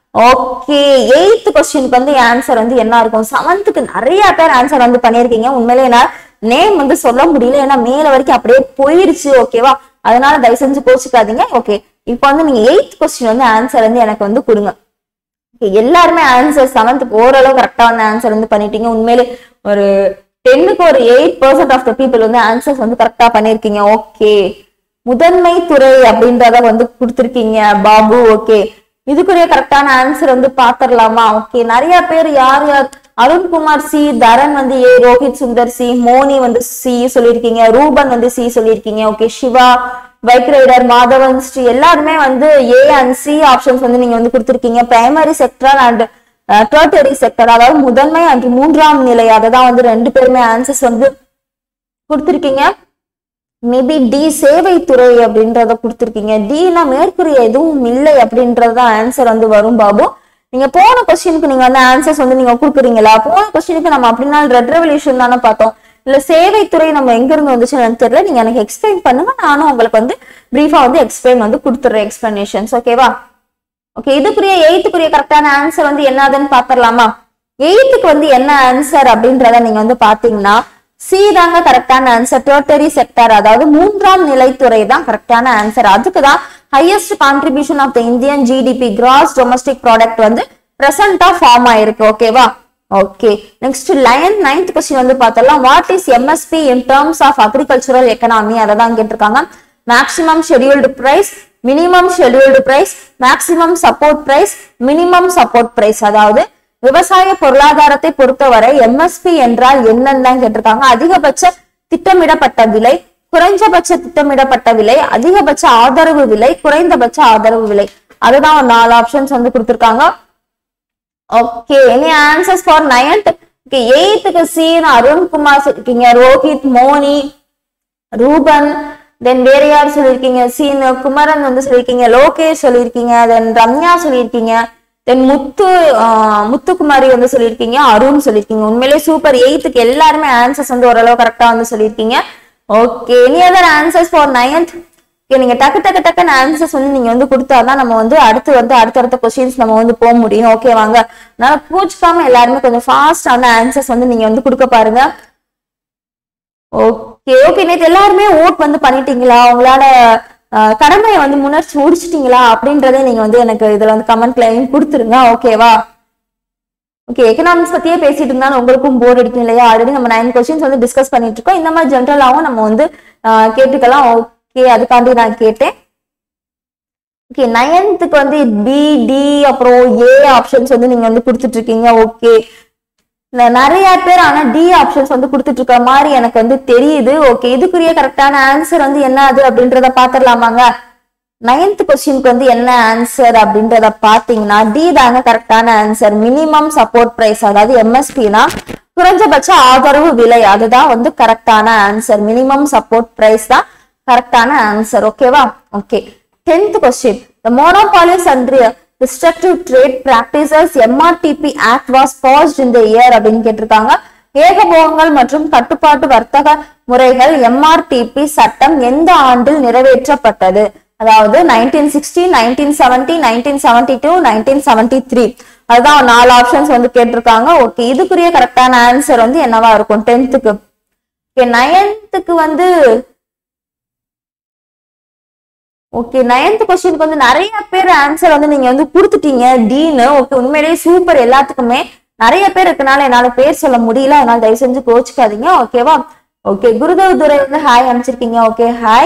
ஓகே எயித்து கொஸ்டினுக்கு வந்து ஆன்சர் வந்து என்ன இருக்கும் செவன்த்துக்கு நிறைய பேர் ஆன்சர் வந்து பண்ணியிருக்கீங்க உண்மையிலே என்ன நேம் வந்து சொல்ல முடியல ஏன்னா மேல வரைக்கும் அப்படியே போயிருச்சு ஓகேவா அதனால தயவு செஞ்சு கோச்சிக்காதீங்க ஓகே இப்போ வந்து நீங்க எயித் கொஸ்டின் வந்து ஆன்சர் வந்து எனக்கு வந்து கொடுங்க Okay, எல்லாருமே ஆன்சர் செவன்த்துக்கு ஓரளவு கரெக்டான ஆன்சர் வந்து பண்ணிட்டீங்க உண்மையிலே ஒரு டென்னுக்கு ஒரு eight percent of the people வந்து ஆன்சர்ஸ் வந்து கரெக்டா பண்ணிருக்கீங்க ஓகே முதன்மை துறை அப்படின்றத வந்து கொடுத்துருக்கீங்க பாபு ஓகே இதுக்குரிய கரெக்டான ஆன்சர் வந்து பாத்திரலாமா ஓகே நிறைய பேர் யார் யார் அருண்குமார் சி தரன் வந்து ஏ ரோஹித் சுந்தர் சி மோனி வந்து சி சொல்லியிருக்கீங்க ரூபன் வந்து சி சொல்லியிருக்கீங்க okay Siva bike rider Madhavan Sri எல்லாருமே வந்து ஏ அண்ட் சி ஆப்ஷன்ஸ் வந்து நீங்க வந்து கொடுத்துருக்கீங்க primary sector and tertiary sector அதாவது முதன்மை அண்ட் மூன்றாம் நிலை அதை தான் வந்து ரெண்டு பேருமே ஆன்சர்ஸ் வந்து கொடுத்துருக்கீங்க மேபி டி சேவைத்துறை அப்படின்றத கொடுத்துருக்கீங்க டினா மேற்கூறிய எதுவும் இல்லை அப்படின்றது தான் ஆன்சர் வந்து வரும் பாபு நீங்க போன கொஸ்டினுக்கு நீங்க வந்து ஆன்சர்ஸ் வந்து நீங்க கொடுக்குறீங்களா போன கொஸ்டினுக்கு நம்ம அப்படின்னா ரெட் ரெவல்யூஷன் தானே பார்த்தோம் இல்ல சேவைத்துறை நம்ம எங்க இருந்து வந்துச்சுன்னு எனக்கு தெரியல நீங்க எனக்கு எக்ஸ்பிளைன் பண்ணுங்க நானும் உங்களுக்கு வந்து பிரீஃபா வந்து எக்ஸ்பிளைன் வந்து கொடுத்துறேன் எக்ஸ்பிளனேஷன்ஸ் ஓகேவா ஓகே இதுக்குரிய எயித்துக்குரிய கரெக்டான ஆன்சர் வந்து என்னதுன்னு பாத்திரலாமா எயித்துக்கு வந்து என்ன ஆன்சர் அப்படின்றத நீங்க வந்து பாத்தீங்கன்னா சி தாங்க கரெக்டான ஆன்சர் டெர்டரி செக்டார் அதாவது மூன்றாம் நிலைத்துறை தான் கரெக்டான ஆன்சர் அதுக்கு தான் highest contribution of the Indian GDP gross domestic product வந்து பிரசன்டா ஃபார்ம் ஆயிருக்கு ஓகேவா okay next line ninth question வந்து பார்த்தலாம் what is MSP in terms of agricultural economy அதை தான் கேட்டிருக்காங்க maximum scheduled price minimum scheduled price maximum support price minimum support price அதாவது விவசாய பொருளாதாரத்தை பொறுத்தவரை எம்எஸ்பி என்றால் என்னன்னு தான் கேட்டிருக்காங்க அதிகபட்ச திட்டமிடப்பட்ட விலை குறைஞ்சபட்ச திட்டமிடப்பட்ட விலை அதிகபட்ச ஆதரவு விலை குறைந்தபட்ச ஆதரவு விலை அதுதான் ஒரு நாலு ஆப்ஷன்ஸ் வந்து கொடுத்திருக்காங்க okay any answers for ninth okay எயித்துக்கு சி அருண்குமார் சொல்லிருக்கீங்க ரோஹித் மோனி ரூபன் தென் வேற யார் சொல்லியிருக்கீங்க சீனு குமரன் வந்து சொல்லியிருக்கீங்க லோகேஷ் சொல்லியிருக்கீங்க தென் ரம்யா சொல்லியிருக்கீங்க தென் முத்து ஆஹ் முத்துக்குமாரி வந்து சொல்லியிருக்கீங்க அருண் சொல்லியிருக்கீங்க உண்மையிலே சூப்பர் எயித்துக்கு எல்லாருமே ஆன்சர்ஸ் வந்து ஓரளவு கரெக்டா வந்து சொல்லியிருக்கீங்க okay any other answers for ninth okay நீங்க டக்கு டக்கு டக்குன்னு ஆன்சர்ஸ் வந்து நீங்க வந்து கொடுத்தாதான் நம்ம வந்து அடுத்து வந்து அடுத்தடுத்த கொஸ்டின்ஸ் நம்ம வந்து போக முடியும் ஓகே வாங்க அதனால கூச்சிக்காம எல்லாருமே கொஞ்சம் ஃபாஸ்டான ஆன்சர்ஸ் வந்து நீங்க வந்து கொடுக்க பாருங்க ஓகே ஓகே நேத்து எல்லாருமே ஓட் வந்து பண்ணிட்டீங்களா உங்களால அஹ், கடமையை வந்து முன்னர்ச்சி முடிச்சிட்டீங்களா அப்படின்றத நீங்க வந்து எனக்கு இதுல வந்து கமெண்ட்லயும் கொடுத்துருங்க ஓகேவா ஓகே எக்கனாமிக்ஸ் பத்தியே பேசிட்டு இருந்தாலும் உங்களுக்கும் போர் அடிக்கும் இல்லையா ஆல்ரெடி நம்ம நைன் கொஸ்டின்ஸ் வந்து டிஸ்கஸ் பண்ணிட்டு இருக்கோம் இந்த மாதிரி ஜென்ரலாவும் நம்ம வந்து அஹ், கேட்டுக்கலாம் ஓகே அதுக்காண்டி நான் கேட்டேன் ஓகே நைன்த்துக்கு வந்து பி டி அப்புறம் ஏ ஆப்ஷன்ஸ் வந்து நீங்க வந்து கொடுத்துட்டு இருக்கீங்க ஓகே நிறைய பேர் ஆனா டி ஆப்ஷன்ஸ் வந்து கொடுத்துட்டு இருக்க மாதிரி எனக்கு வந்து தெரியுது ஓகே இதுக்குரிய கரெக்டான ஆன்சர் வந்து என்ன அது அப்படின்றத பாத்துடலாமாங்க நைன்த் கொஸ்டினுக்கு வந்து என்ன ஆன்சர் அப்படின்றத பாத்தீங்கன்னா டி தாங்க கரெக்டான ஆன்சர் மினிமம் சப்போர்ட் பிரைஸ் அதாவது எம்எஸ்பினா குறைஞ்சபட்ச ஆதரவு விலை அதுதான் வந்து கரெக்டான ஆன்சர் மினிமம் சப்போர்ட் பிரைஸ் தான் கரெக்டான ஆன்சர் ஓகேவா okay tenth question the monopolies and destructive trade practices MRTP act was passed in the year அப்படின்னு கேட்டிருக்காங்க ஏகபோகங்கள் மற்றும் கட்டுப்பாட்டு வர்த்தக முறைகள் எம்ஆர்டிபி சட்டம் எந்த ஆண்டில் நிறைவேற்றப்பட்டது அதாவது nineteen sixty nineteen seventy nineteen seventy two nineteen seventy three அதுதான் நாலு ஆப்ஷன்ஸ் வந்து கேட்டிருக்காங்க ஓகே இதுக்குரிய கரெக்டான ஆன்சர் வந்து என்னவா இருக்கும் டென்த்துக்கு ஓகே நைன்த்துக்கு வந்து ஓகே நைன்த் கொஸ்டினுக்கு வந்து நிறைய பேர் ஆன்சர் வந்து நீங்க வந்து கொடுத்துட்டீங்க டீனு ஓகே உண்மையிலேயே சூப்பர் எல்லாத்துக்குமே நிறைய பேர் இருக்கனால என்னால பேர் சொல்ல முடியல அதனால தயவு செஞ்சு கோச்சுக்காதீங்க ஓகேவா ஓகே குருதேவ் துரை வந்து ஹாய் அனுப்பிச்சிருக்கீங்க ஓகே ஹாய்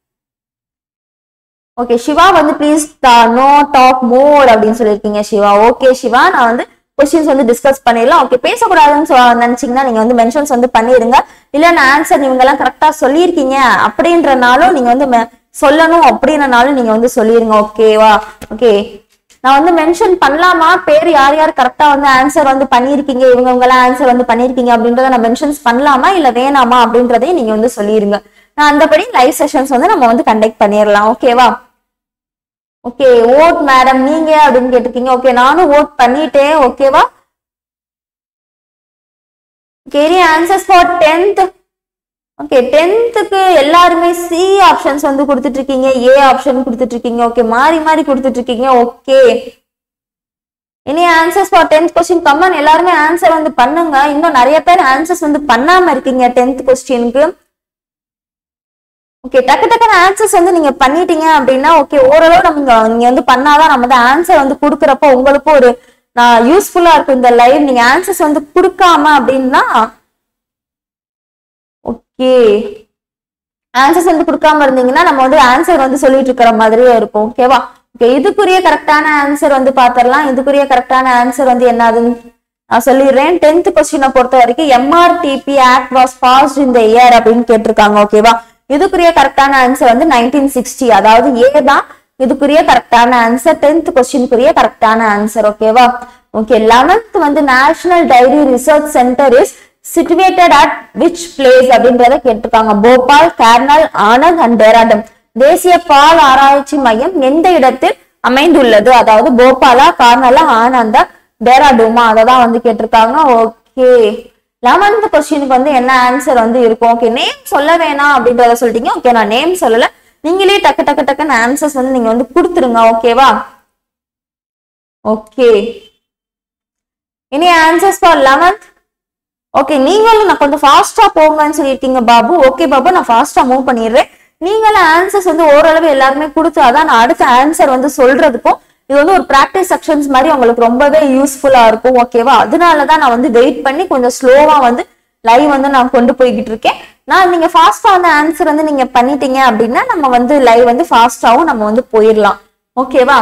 ஓகே சிவா வந்து ப்ளீஸ் நோ டாக் மோர் அப்படின்னு சொல்லியிருக்கீங்க சிவா ஓகே சிவா நான் வந்து கொஸ்டின்ஸ் வந்து டிஸ்கஸ் பண்ணிடலாம் ஓகே பேசக்கூடாதுன்னு சொ- நினைச்சீங்கன்னா நீங்க வந்து மென்ஷன்ஸ் வந்து பண்ணிருங்க இல்ல நான் ஆன்சர் நீங்க எல்லாம் கரெக்டா சொல்லியிருக்கீங்க அப்படின்றனாலும் நீங்க வந்து me- சொல்லணும் அப்படின்றனாலும் நீங்க வந்து சொல்லிருங்க ஓகேவா ஓகே நான் வந்து மென்ஷன் பண்ணலாமா பேர் யார் யார் கரெக்டா வந்து ஆன்சர் வந்து பண்ணியிருக்கீங்க இவங்க இவங்க எல்லாம் ஆன்சர் வந்து பண்ணியிருக்கீங்க அப்படின்றத நான் மென்ஷன்ஸ் பண்ணலாமா இல்ல வேணாமா அப்படின்றதையும் நீங்க வந்து சொல்லிருங்க நான் அந்தபடி லைவ் செஷன்ஸ் வந்து நம்ம வந்து கண்டக்ட் பண்ணிடலாம் ஓகேவா ஓகே ஓட் மேடம் நீங்க அப்படின்னு கேட்டிருக்கீங்க ஓகே நானும் ஓட் பண்ணிட்டேன் ஓகேவா கேரி ஆன்சர்ஸ் ஃபார் டென்த் ஓகே டென்த்துக்கு எல்லாருமே சி ஆப்ஷன்ஸ் வந்து கொடுத்துட்டு இருக்கீங்க ஏ ஆப்ஷன் கொடுத்துட்டு இருக்கீங்க ஓகே மாறி மாறி கொடுத்துட்டு இருக்கீங்க okay any answers for tenth question come on எல்லாருமே ஆன்சர் வந்து பண்ணுங்க இன்னும் நிறைய பேர் ஆன்சர்ஸ் வந்து பண்ணாம இருக்கீங்க டென்த் கொஸ்டினுக்கு ஓகே டக்கு டக்குன்னு ஆன்சர்ஸ் வந்து நீங்க பண்ணிட்டீங்க அப்படின்னா ஓகே ஓரளவு நம்ம நீங்க வந்து பண்ணாதான் நம்ம வந்து ஆன்சர் வந்து கொடுக்குறப்போ உங்களுக்கும் ஒரு நான் யூஸ்ஃபுல்லா இருக்கும் இந்த லைவ் நீங்க ஆன்சர்ஸ் வந்து கொடுக்காம அப்படின்னா ஓகே ஆன்சர்ஸ் வந்து கொடுக்காம இருந்தீங்கன்னா நம்ம வந்து ஆன்சர் வந்து சொல்லிட்டு இருக்கிற மாதிரியே இருக்கும் ஓகேவா ஓகே இதுக்குரிய கரெக்டான ஆன்சர் வந்து பாத்திரலாம் இதுக்குரிய கரெக்டான ஆன்சர் வந்து என்னதுன்னு நான் சொல்லிடுறேன் டென்த் கொஸ்டினை பொறுத்த வரைக்கும் எம்ஆர்டிபி ஆக்ட் வாஸ் பாஸ்ட் இந்த இயர் அப்படின்னு கேட்டிருக்காங்க ஓகேவா இதுக்குரிய கரெக்டான ஆன்சர் வந்து நைன்டீன் சிக்ஸ்டி அதாவது ஏ தான் இதுக்குரிய கரெக்டான ஆன்சர் டென்த் கொஸ்டினுக்குரிய கரெக்டான ஆன்சர் ஓகேவா ஓகே லெவன்த் வந்து national dairy research centre is situated at which place அப்படின்றத கேட்டிருக்காங்க போபால் கர்னல் ஆனந்த் அண்ட் டேராடம் தேசிய பால் ஆராய்ச்சி மையம் எந்த இடத்தில் அமைந்துள்ளது அதாவது போபாலா கார்னலா ஆனந்தா டேராடூமா அதை தான் வந்து கேட்டிருக்காங்க ஓகே லெவன்த் கொஸ்டினுக்கு வந்து என்ன ஆன்சர் வந்து இருக்கும் ஓகே நேம் சொல்ல வேணாம் அப்படின்றத சொல்லிட்டீங்க ஓகே நான் நேம் சொல்லல நீங்களே டக்கு டக்கு டக்குன்னு ஆன்சர்ஸ் வந்து நீங்க வந்து கொடுத்துருங்க ஓகேவா okay any answers for eleventh okay நீங்களும் நான் கொஞ்சம் ஃபாஸ்டா போங்கன்னு சொல்லியிருக்கீங்க பாபு ஓகே பாபு நான் ஃபாஸ்டா மூவ் பண்ணிடுறேன் நீங்களும் ஆன்சர்ஸ் வந்து ஓரளவு எல்லாருமே கொடுத்தாதான் நான் அடுத்த ஆன்சர் வந்து சொல்றதுக்கும் இது வந்து ஒரு ப்ராக்டிஸ் செக்ஷன்ஸ் மாதிரி உங்களுக்கு ரொம்பவே யூஸ்ஃபுல்லா இருக்கும் ஓகேவா அதனாலதான் நான் வந்து வெயிட் பண்ணி கொஞ்சம் ஸ்லோவா வந்து லைவ் வந்து நான் கொண்டு போய்கிட்டு இருக்கேன் நான் நீங்க ஃபாஸ்டா வந்து ஆன்சர் வந்து நீங்க பண்ணிட்டீங்க அப்படின்னா நம்ம வந்து லைவ் வந்து ஃபாஸ்டாவும் நம்ம வந்து போயிடலாம் ஓகேவா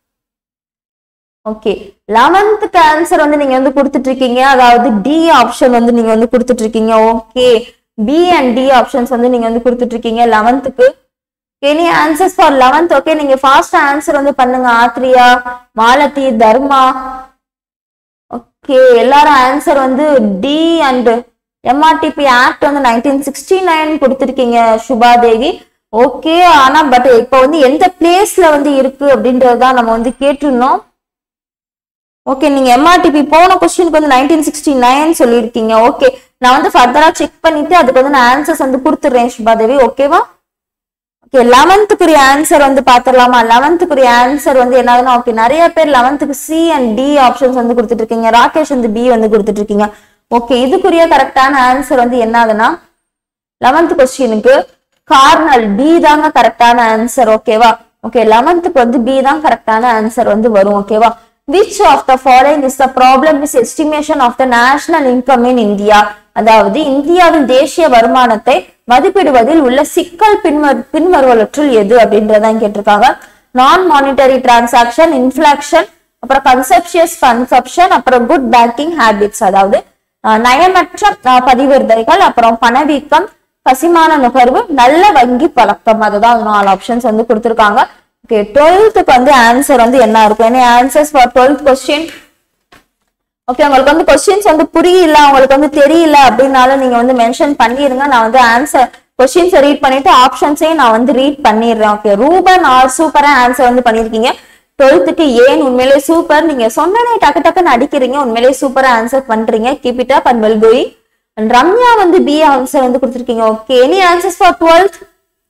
ஓகே லெவன்த்துக்கு ஆன்சர் வந்து நீங்க வந்து கொடுத்துட்டு இருக்கீங்க அதாவது டி ஆப்ஷன் வந்து நீங்க வந்து கொடுத்துட்டு இருக்கீங்க okay B and D options வந்து நீங்க வந்து கொடுத்துட்டு இருக்கீங்க லெவன்த்துக்கு any answers for eleventh okay நீங்க ஃபாஸ்டா ஆன்சர் வந்து பண்ணுங்க ஆத்ரியா மாலதி தர்மா ஓகே எல்லாரும் ஆன்சர் வந்து டி அண்ட் எம்ஆர்டிபி ஆக்ட் வந்து நைன்டீன் சிக்ஸ்டி நைன் கொடுத்துருக்கீங்க சுபா தேவி ஓகே ஆனா பட் இப்போ வந்து எந்த பிளேஸ்ல வந்து இருக்கு அப்படின்றதுதான் நம்ம வந்து கேட்டிருந்தோம் ஓகே நீங்க எம்ஆர்டிபி போன கொஸ்டினுக்கு வந்து நைன்டீன் சிக்ஸ்டி நைன் சொல்லியிருக்கீங்க ஓகே நான் வந்து ஃபர்தரா செக் பண்ணிட்டு அதுக்கு வந்து நான் ஆன்சர்ஸ் வந்து கொடுத்துடுறேன் சுபாதேவி ஓகேவா ஓகே லெவன்த்துக்குரிய ஆன்சர் வந்து பாத்திரலாமா லெவன்த்துக்குரிய ஆன்சர் வந்து என்னதுன்னா ஓகே நிறைய பேர் லெவன்த்துக்கு சி அண்ட் டி ஆப்ஷன்ஸ் வந்து கொடுத்துட்டு இருக்கீங்க ராகேஷ் வந்து பி வந்து கொடுத்துட்டு இருக்கீங்க ஓகே இதுக்குரிய கரெக்டான ஆன்சர் வந்து என்னதுன்னா லெவன்த் கொஸ்டினுக்கு கார்னல் பி தாங்க கரெக்டான ஆன்சர் ஓகேவா ஓகே லெவன்த்துக்கு வந்து பி தான் கரெக்டான ஆன்சர் வந்து வரும் ஓகேவா which of the following is the problem is estimation of the national income in India அதாவது இந்தியாவின் தேசிய வருமானத்தை மதிப்பிடுவதில் உள்ள சிக்கல் பின்வர் பின்வருவற்றுள் எது அப்படின்றதான் கேட்டிருக்காங்க நான் மானிட்டரி டிரான்சாக்ஷன் இன்ஃபிளாக்ஷன் அப்புறம் கன்செப்சியஸ் கன்சப்ஷன் அப்புறம் குட் பேங்கிங் ஹேபிட்ஸ் அதாவது அஹ், நயமற்ற அஹ், பதிவிடுதல்கள் அப்புறம் பணவீக்கம் பசிமான நுகர்வு நல்ல வங்கி பழக்கம் அதுதான் நாலு ஆப்ஷன்ஸ் வந்து கொடுத்திருக்காங்க ஓகே டுவெல்த்துக்கு வந்து ஆன்சர் வந்து என்ன இருக்கும் ஏன்னா answers for twelfth question okay உங்களுக்கு வந்து கொஸ்டின்ஸ் வந்து புரியல உங்களுக்கு வந்து தெரியல அப்படின்னாலும் நீங்க வந்து மென்ஷன் பண்ணிருங்க நான் வந்து ஆன்சர் கொஸ்டின்ஸ் ரீட் பண்ணிட்டு ஆப்ஷன்ஸையும் நான் வந்து ரீட் பண்ணிடுறேன் ஓகே ரூபன் ஆர் சூப்பரா ஆன்சர் வந்து பண்ணிருக்கீங்க டுவெல்த்துக்கு ஏன் உண்மையிலே சூப்பர் நீங்க சொன்னனே டக்கு டக்குன்னு அடிக்கிறீங்க உண்மையிலே சூப்பரா ஆன்சர் பண்றீங்க keep it up and well going and Ramya வந்து பி ஆன்சர் வந்து கொடுத்துருக்கீங்க okay any answers for twelfth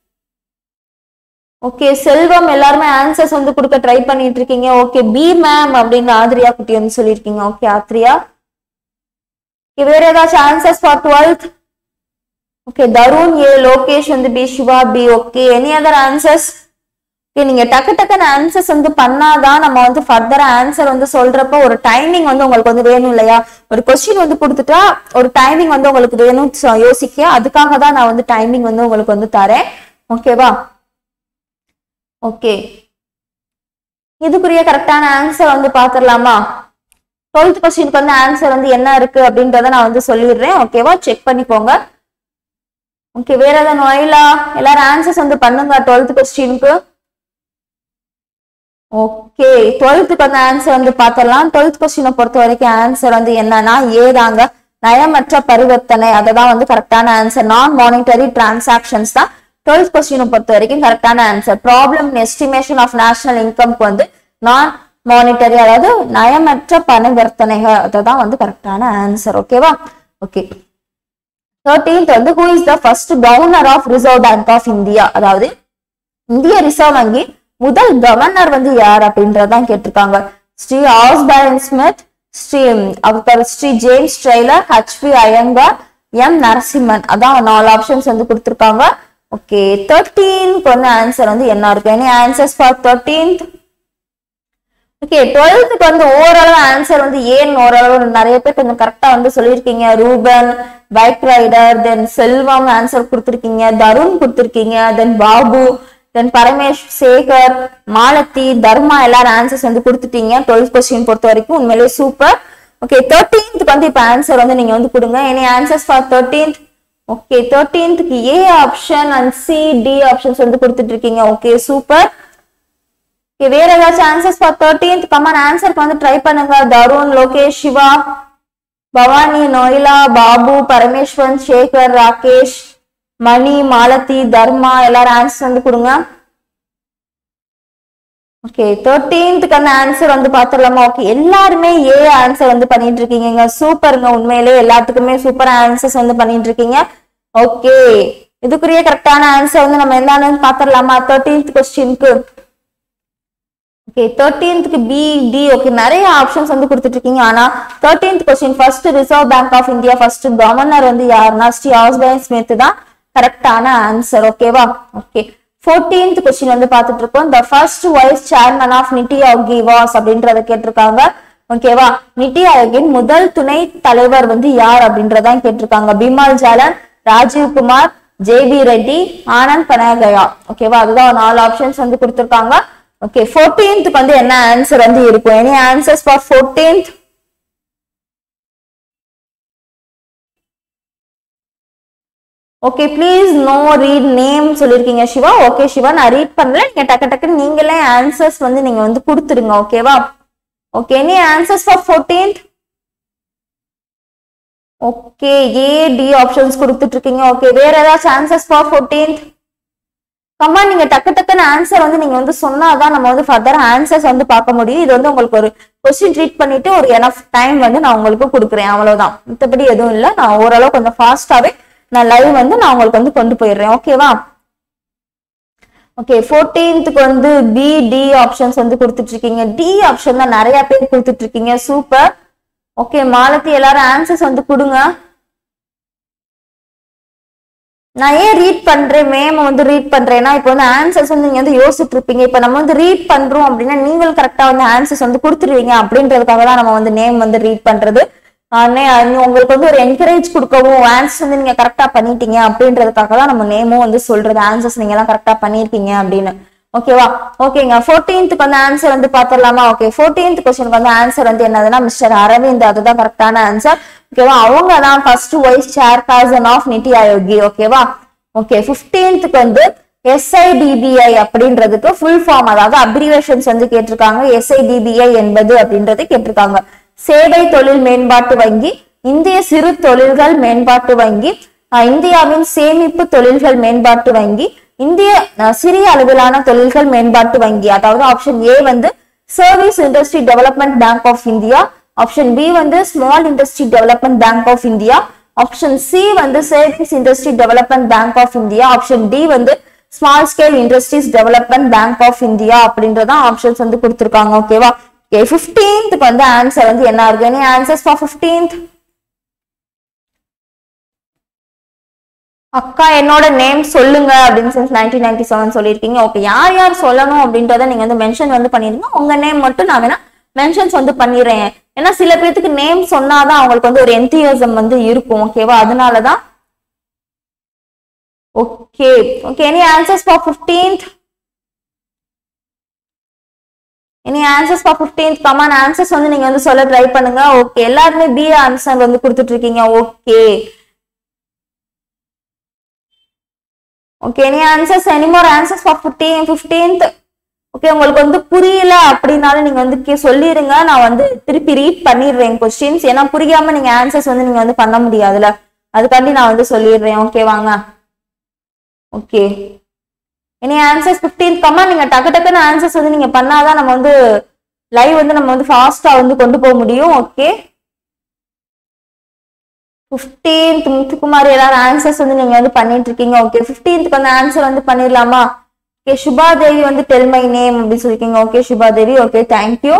okay Selvam எல்லாருமே ஆன்சர்ஸ் வந்து கொடுக்க ட்ரை பண்ணிட்டு இருக்கீங்க ஓகே பி மேம் அப்படின்னு ஆத்ரியா குட்டி வந்து சொல்லியிருக்கீங்க ஓகே ஆத்ரியா Okay, வேற ஏதாச்சும் answers for twelfth okay Tharun A Lokesh வந்து B Siva B okay any other answers okay நீங்க டக்கு டக்குன்னு ஆன்சர்ஸ் வந்து பண்ணாதான் நம்ம வந்து ஃபர்தரா ஆன்சர் வந்து சொல்றப்போ ஒரு டைமிங் வந்து உங்களுக்கு வந்து வேணும் இல்லையா ஒரு கொஸ்டின் வந்து கொடுத்துட்டா ஒரு டைமிங் வந்து உங்களுக்கு வேணும் ச- யோசிக்க அதுக்காக தான் நான் வந்து டைமிங் வந்து உங்களுக்கு வந்து தரேன் ஓகேவா ஓகே இதுக்குரிய கரெக்டான ஆன்சர் வந்து பாத்துடலாமா டுவெல்த் கொஸ்டினுக்கு வந்து ஆன்சர் வந்து என்ன இருக்கு அப்படின்றத நான் வந்து சொல்லிடுறேன் ஓகேவா செக் பண்ணிக்கோங்க ஓகே வேற ஏதாவது நோயிலா எல்லாரும் ஆன்சர்ஸ் வந்து பண்ணுங்க டுவெல்த் கொஸ்டினுக்கு ஓகே டுவெல்த்துக்கு வந்து ஆன்சர் வந்து பார்த்தரலாம் டுவெல்த் கொஸ்டினை பொறுத்த வரைக்கும் ஆன்சர் வந்து என்னன்னா ஏதாங்க நயமற்ற பரிவர்த்தனை அதுதான் வந்து கரெக்டான ஆன்சர் நான் மானிட்டரி டிரான்சாக்ஷன்ஸ் தான் டுவெல்த் கொஸ்டினை பொறுத்த வரைக்கும் கரெக்டான answer problem estimation of national இன்கம்க்கு வந்து நான் மானிட்டரி அதாவது நயமற்ற பரிவர்த்தனைகள் அதுதான் வந்து கரெக்டான ஆன்சர் ஓகேவா ஓகே தேர்டீன்த் வந்து who is the first governor of Reserve bank of India அதாவது இந்திய ரிசர்வ் வங்கி முதல் கவர்னர் வந்து யார் அப்படின்றதான் கேட்டிருக்காங்க ஸ்ரீ ஆஸ்பயன் ஸ்மித் ஸ்ரீ அவர் Sri James Taylor HP Iyengar M Narasimhan அதான் நாலு ஆப்ஷன்ஸ் வந்து கொடுத்திருக்காங்க ஓகே தேர்ட்டீன்க்கு வந்து ஆன்சர் வந்து என்ன இருக்கும் any answers for thirteenth okay டுவெல்த்துக்கு வந்து ஓரளவு ஆன்சர் வந்து ஏன் ஓரளவு நிறைய பேர் கொஞ்சம் கரெக்டா வந்து சொல்லியிருக்கீங்க Ruban bike rider then Selvam answer கொடுத்துருக்கீங்க தருண் கொடுத்துருக்கீங்க தென் பாபு தென் பரமேஷ் சேகர் மாலதி தர்மா எல்லாரும் ஆன்சர்ஸ் வந்து கொடுத்துட்டீங்க டுவெல்த் கொஸ்டின் பொறுத்த வரைக்கும் உண்மையிலேயே சூப்பர் ஓகே தேர்ட்டீன்த்துக்கு வந்து இப்போ ஆன்சர் வந்து நீங்க வந்து கொடுங்க any answers for thirteenth okay தேர்ட்டீன்த்துக்கு A option and C D options வந்து கொடுத்துட்டு இருக்கீங்க ஓகே சூப்பர் Okay, வேற ஏதாச்சும் ஆன்சர்ஸ் ஃபார் தேர்ட்டீன்த் கமன் ஆன்சருக்கு வந்து ட்ரை பண்ணுங்க தருண் லோகேஷ் சிவா பவானி நோயிலா பாபு பரமேஸ்வரன் சேகர் ராகேஷ் மணி மாலதி தர்மா எல்லாரும் ஆன்சர் வந்து கொடுங்க ஓகே தேர்ட்டீன்த்துக்கு அந்த ஆன்சர் வந்து பாத்துடலாமா ஓகே எல்லாருமே ஏ ஆன்சர் வந்து பண்ணிட்டு இருக்கீங்க சூப்பருங்க உண்மையிலே எல்லாத்துக்குமே சூப்பர் ஆன்சர்ஸ் வந்து பண்ணிட்டு இருக்கீங்க ஓகே இதுக்குரிய கரெக்டான ஆன்சர் வந்து நம்ம என்னன்னு பாத்துடலாமா தேர்ட்டீன்த் கொஸ்டினுக்கு ஓகே தேர்ட்டீன்த்க்கு பி டி ஓகே நிறைய ஆப்ஷன்ஸ் வந்து கொடுத்துட்டு இருக்கீங்க ஆனா thirteenth question first reserve bank of India first governor வந்து யாருன்னா ஸ்ரீ ஆஸ்பயன் ஸ்மித் தான் கரெக்டான ஆன்சர் ஓகேவா ஓகே ஃபோர்டீன்த் கொஸ்டின் வந்து பார்த்துட்டு இருக்கோம் the first vice chairman of NITI Aayog was அப்படின்றத கேட்டிருக்காங்க ஓகேவா நிதி ஆயோக்கின் முதல் துணை தலைவர் வந்து யார் அப்படின்றதான் கேட்டிருக்காங்க பிமால் ஜாலன் ராஜீவ் குமார் ஜேபி ரெட்டி ஆனந்த் பனாகயா ஓகேவா அதுதான் நாலு ஆப்ஷன்ஸ் வந்து கொடுத்திருக்காங்க ஓகே ஃபோர்டீன்த்துக்கு வந்து என்ன ஆன்சர் வந்து இருக்கும் any answers for fourteenth okay please no read name சொல்லியிருக்கீங்க சிவா ஓகே சிவா நான் ரீட் பண்ணல நீங்க டக்கு டக்குன்னு நீங்களே ஆன்சர்ஸ் வந்து நீங்க வந்து கொடுத்துருங்க ஓகேவா okay any answers for fourteenth okay A D options கொடுத்துட்டு இருக்கீங்க ஓகே வேற ஏதாச்சும் ஆன்சர்ஸ் ஃபார் ஃபோர்டீன்த் கம்மா நீங்க டக்கு டக்குன்னு ஆன்சர் வந்து நீங்க வந்து சொன்னாதான் நம்ம வந்து ஃபர்தர் ஆன்சர்ஸ் வந்து பார்க்க முடியும் இது வந்து உங்களுக்கு ஒரு கொஸ்டின் ட்ரீட் பண்ணிட்டு ஒரு எனஃப் டைம் வந்து நான் உங்களுக்கு கொடுக்குறேன் அவ்வளவுதான் மத்தபடி எதுவும் இல்லை நான் ஓரளவு கொஞ்சம் ஃபாஸ்டாவே நான் லைவ் வந்து நான் உங்களுக்கு வந்து கொண்டு போயிடுறேன் ஓகேவா ஓகே ஃபோர்டீன்த்துக்கு வந்து பி டி ஆப்ஷன்ஸ் வந்து கொடுத்துட்டு இருக்கீங்க டி ஆப்ஷன் தான் நிறைய பேர் கொடுத்துட்டு இருக்கீங்க சூப்பர் ஓகே மாலத்தி எல்லாரும் ஆன்சர்ஸ் வந்து கொடுங்க நான் ஏன் ரீட் பண்றேன் மேம் வந்து ரீட் பண்றேன்னா இப்போ வந்து ஆன்சர்ஸ் வந்து நீங்க வந்து யோசிச்சுட்டு இருப்பீங்க இப்போ நம்ம வந்து ரீட் பண்றோம் அப்படின்னா நீங்களும் கரெக்டா வந்து ஆன்சர்ஸ் வந்து கொடுத்துருவீங்க அப்படின்றதுக்காக தான் நம்ம வந்து நேம் வந்து ரீட் பண்றது ஆனே அது உங்களுக்கு வந்து ஒரு என்கரேஜ் கொடுக்கவும் ஆன்சர்ஸ் வந்து நீங்க கரெக்டா பண்ணிட்டீங்க அப்படின்றதுக்காக தான் நம்ம நேமும் வந்து சொல்றது ஆன்சர்ஸ் நீங்க எல்லாம் கரெக்டா பண்ணிருக்கீங்க அப்படின்னு ஓகேவா ஓகேங்க ஃபோர்டீன்த்துக்கு வந்து ஆன்சர் வந்து பாத்திரலாமா ஓகே ஃபோர்டீன்த் கொஸ்டினுக்கு வந்து ஆன்சர் வந்து என்னதுன்னா மிஸ்டர் அரவிந்த் அதுதான் கரெக்டான ஆன்சர் ஓகேவா அவங்க தான் first vice chairperson of NITI Aayog ஓகேவா ஓகே ஃபிஃப்டீன்த்துக்கு வந்து எஸ்ஐடிபிஐ அப்படின்றதுக்கு ஃபுல் ஃபார்ம் அதாவது அப்ரிவேஷன்ஸ் வந்து கேட்டிருக்காங்க எஸ்ஐடிபிஐ என்பது அப்படின்றது கேட்டிருக்காங்க சேவை தொழில் மேம்பாட்டு வங்கி இந்திய சிறு தொழில்கள் மேம்பாட்டு வங்கி அஹ் இந்தியாவின் சேமிப்பு தொழில்கள் மேம்பாட்டு வங்கி இந்திய அஹ், சிறிய அளவிலான தொழில்கள் மேம்பாட்டு வங்கி அதாவது ஆப்ஷன் ஏ வந்து service industry development bank of India option B வந்து small industry development bank of India option C வந்து savings industry development bank of India option D வந்து small scale industries development bank of India அப்படின்றதான் options வந்து கொடுத்துருக்காங்க ஓகேவா okay ஃபிஃப்டீன்த்துக்கு வந்து answer வந்து என்ன இருக்கு எனி ஆன்சர்ஸ் ஃபார் ஃபிஃப்டீன்த் அக்கா என்னோட நேம் சொல்லுங்க அப்படின்னு சின்ஸ் நைன்டீன் நைன்டி செவன் சொல்லியிருக்கீங்க ஓகே யார் யார் சொல்லணும் அப்படின்றத நீங்க வந்து மென்ஷன் வந்து பண்ணிருங்க உங்க நேம் மட்டும் நான் வேணா மென்ஷன்ஸ் வந்து பண்ணிடுறேன் ஏன்னா சில பேர்த்துக்கு நேம் சொன்னாதான் அவங்களுக்கு வந்து ஒரு என்தியோசம் வந்து இருக்கும் ஓகேவா அதனாலதான் okay okay any answers for fifteenth any answers for fifteenth come on answers வந்து நீங்க வந்து சொல்ல ட்ரை பண்ணுங்க ஓகே எல்லாருமே பி ஆன்சர் வந்து கொடுத்துட்டு இருக்கீங்க okay okay any answers any more answers for fifteen fifteenth okay உங்களுக்கு வந்து புரியல அப்படின்னாலும் நீங்க வந்து கே- சொல்லிருங்க நான் வந்து திருப்பி ரீட் பண்ணிடுறேன் கொஸ்டின்ஸ் ஏன்னா புரியாம நீங்க ஆன்சர்ஸ் வந்து நீங்க வந்து பண்ண முடியாதுல அதுக்காண்டி நான் வந்து சொல்லிடுறேன் ஓகே வாங்க ஓகே எனி ஆன்சர்ஸ் ஃபிஃப்டீன் கம்மா நீங்க டக்கு டக்குன்னு ஆன்சர்ஸ் வந்து நீங்க பண்ணாதான் நம்ம வந்து லைவ் வந்து நம்ம வந்து ஃபாஸ்டா வந்து கொண்டு போக முடியும் ஓகே ஃபிஃப்டீன்த் முத்துக்குமார் எல்லாரும் ஆன்சர்ஸ் வந்து நீங்க வந்து பண்ணிட்டு இருக்கீங்க ஓகே ஃபிஃப்டீன்த்துக்கு வந்து ஆன்சர் வந்து பண்ணிடலாமா ஓகே சுபா தேவி வந்து டெல் மை நேம் அப்படின்னு சொல்லிருக்கீங்க okay Subha Devi okay thank you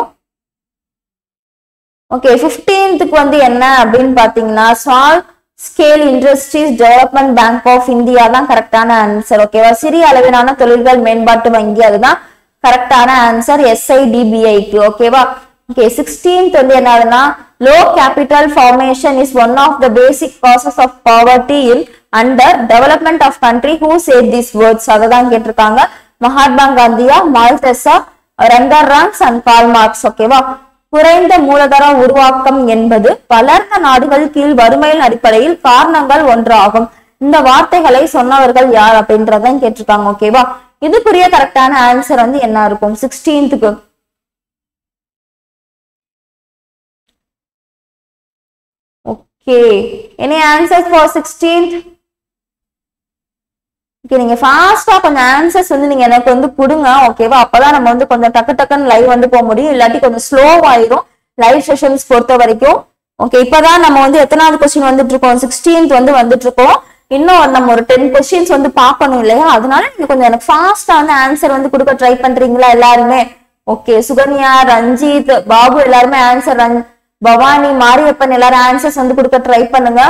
okay ஃபிஃப்டீன்த்துக்கு வந்து என்ன அப்படின்னு பாத்தீங்கன்னா small scale industries development bank of India தான் கரெக்டான ஆன்சர் ஓகேவா சிறிய அளவிலான தொழில்கள் மேம்பாட்டு வங்கி அதுதான் கரெக்டான ஆன்சர் எஸ்ஐடிபிஐக்கு ஓகேவா ஓகே சிக்ஸ்டீன்த் வந்து என்னதுன்னா low capital formation is one of the basic causes of poverty in under development of country who said this words அதை தான் கேட்டிருக்காங்க மகாத்மா காந்தியா மால்டெசா ரங்கர்ரான்ஸ் அண்ட் கால் மார்க்ஸ் ஓகேவா குறைந்த மூலதன உருவாக்கம் என்பது வளர்ந்த நாடுகள் கீழ் வறுமையின் அடிப்படையில் காரணங்கள் ஒன்றாகும் இந்த வார்த்தைகளை சொன்னவர்கள் யார் அப்படின்றதான் கேட்டிருக்காங்க ஓகேவா இதுக்குரிய கரெக்டான ஆன்சர் வந்து என்ன இருக்கும் சிக்ஸ்டீன்த்துக்கு okay any answers for sixteenth okay நீங்க ஃபாஸ்டா கொஞ்சம் ஆன்சர்ஸ் வந்து நீங்க எனக்கு வந்து கொடுங்க ஓகேவா அப்பதான் நம்ம வந்து கொஞ்சம் டக்கு டக்குன்னு லைவ் வந்து போக முடியும் இல்லாட்டி கொஞ்சம் ஸ்லோ ஆயிரும் லைவ் செஷன்ஸ் பொறுத்த வரைக்கும் ஓகே இப்பதான் நம்ம வந்து எத்தனாவது கொஸ்டின் வந்துட்டு இருக்கோம் சிக்ஸ்டீன்த் வந்து வந்துட்டு இருக்கோம் இன்னும் நம்ம ஒரு டென் கொஸ்டின்ஸ் வந்து பார்க்கணும் இல்லையா அதனால நீங்க கொஞ்சம் எனக்கு ஃபாஸ்டா வந்து ஆன்சர் வந்து கொடுக்க ட்ரை பண்றீங்களா எல்லாருமே ஓகே சுகன்யா ரஞ்சித் பாபு எல்லாருமே ஆன்சர் ரன் பவானி மாரியப்பன் எல்லாரும் ஆன்சர்ஸ் வந்து கொடுக்க ட்ரை பண்ணுங்க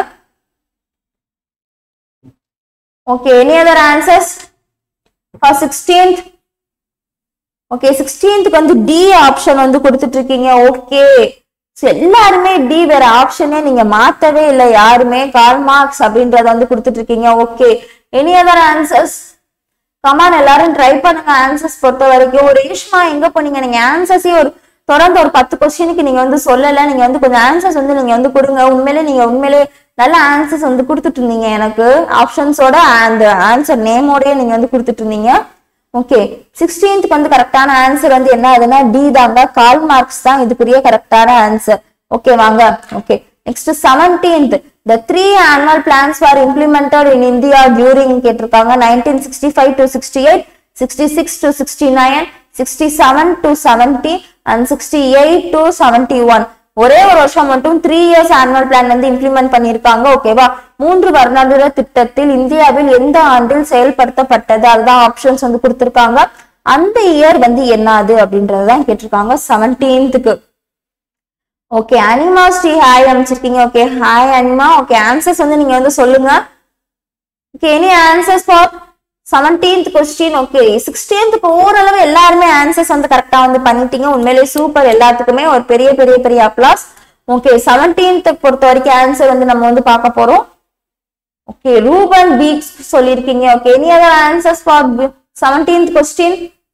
okay any other answers for sixteenth okay சிக்ஸ்டீன்த்துக்கு வந்து டி ஆப்ஷன் வந்து கொடுத்துட்டு இருக்கீங்க ஓகே எல்லாருமே டி வேற ஆப்ஷனே நீங்க மாத்தவே இல்லை யாருமே கால் மார்க்ஸ் அப்படின்றத வந்து கொடுத்துட்டு இருக்கீங்க okay any other answers come on எல்லாரும் ட்ரை பண்ணுங்க ஆன்சர்ஸ் பொறுத்த வரைக்கும் ரேஷ்மா எங்க போனீங்க நீங்க ஆன்சர்ஸே ஒரு தொடர்ந்து ஒரு பத்து கொஸ்டினுக்கு நீங்க வந்து சொல்லல நீங்க வந்து கொஞ்சம் ஆன்சர்ஸ் வந்து நீங்க வந்து கொடுங்க உண்மையிலே நீங்க உண்மையிலே நல்ல ஆன்சர்ஸ் வந்து கொடுத்துட்டு இருந்தீங்க எனக்கு ஆப்ஷன்ஸோட அந்த ஆன்சர் நேமோடய நீங்க வந்து கொடுத்துட்டு இருந்தீங்க ஓகே சிக்ஸ்டீன்த்துக்கு வந்து கரெக்டான ஆன்சர் வந்து என்ன ஆகுதுன்னா டி தாங்க கால் மார்க்ஸ் தான் இதுக்குரிய கரெக்டான ஆன்சர் ஓகே வாங்க okay next seventeenth the three annual plans for implemented in India during கேட்டிருக்காங்க nineteen sixty five to sixty eight sixty six to sixty nine sixty seven to seventy and sixty eight to seventy one ஒரே ஒரு வருஷம் மட்டும் three years annual plan வந்து implement பண்ணியிருக்காங்க ஓகேவா மூன்று வருடாந்திர திட்டத்தில் இந்தியாவில் எந்த ஆண்டில் செயல்படுத்தப்பட்டது அதுதான் ஆப்ஷன்ஸ் வந்து கொடுத்திருக்காங்க அந்த இயர் வந்து என்னது அப்படின்றதுதான் கேட்டிருக்காங்க செவன்டீன்த்துக்கு ஓகே அனிமா ஸ்ரீ ஹாய் அமைச்சிருக்கீங்க okay hi Anima okay answers வந்து நீங்க வந்து சொல்லுங்க okay any answers for seventeenth question okay சிக்ஸ்டீன்த்துக்கு ஓரளவு எல்லாருமே ஆன்சர்ஸ் வந்து கரெக்டா வந்து பண்ணிட்டீங்க உண்மையிலேயே சூப்பர் எல்லாத்துக்குமே ஒரு பெரிய பெரிய பெரிய அப்ளாஸ் ஓகே செவன்டீன்த் பொறுத்த வரைக்கும் ஆன்சர் வந்து நம்ம வந்து பார்க்க போறோம் ஓகே ரூபன் வீக்ஸ் சொல்லியிருக்கீங்க okay any other answers for seventeenth question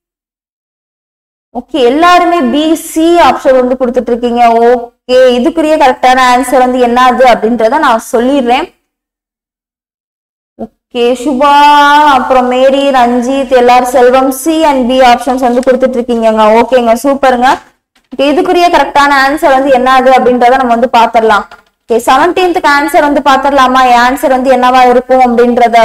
okay எல்லாருமே பி சி ஆப்ஷன் வந்து கொடுத்துட்டு இருக்கீங்க ஓகே இதுக்குரிய கரெக்டான ஆன்சர் வந்து என்னது அப்படின்றத நான் சொல்லிடுறேன் ஓகே சுபா அப்புறம் மேரி ரஞ்சித் எல்லாரும் Selvam C and B options வந்து கொடுத்துட்டு இருக்கீங்கங்க ஓகேங்க சூப்பருங்க ஓகே இதுக்குரிய கரெக்டான ஆன்சர் வந்து என்னது அப்படின்றத நம்ம வந்து பாத்திரலாம் ஓகே செவன்டீன்த்துக்கு ஆன்சர் வந்து பாத்திரலாமா ஆன்சர் வந்து என்னவா இருக்கும் அப்படின்றத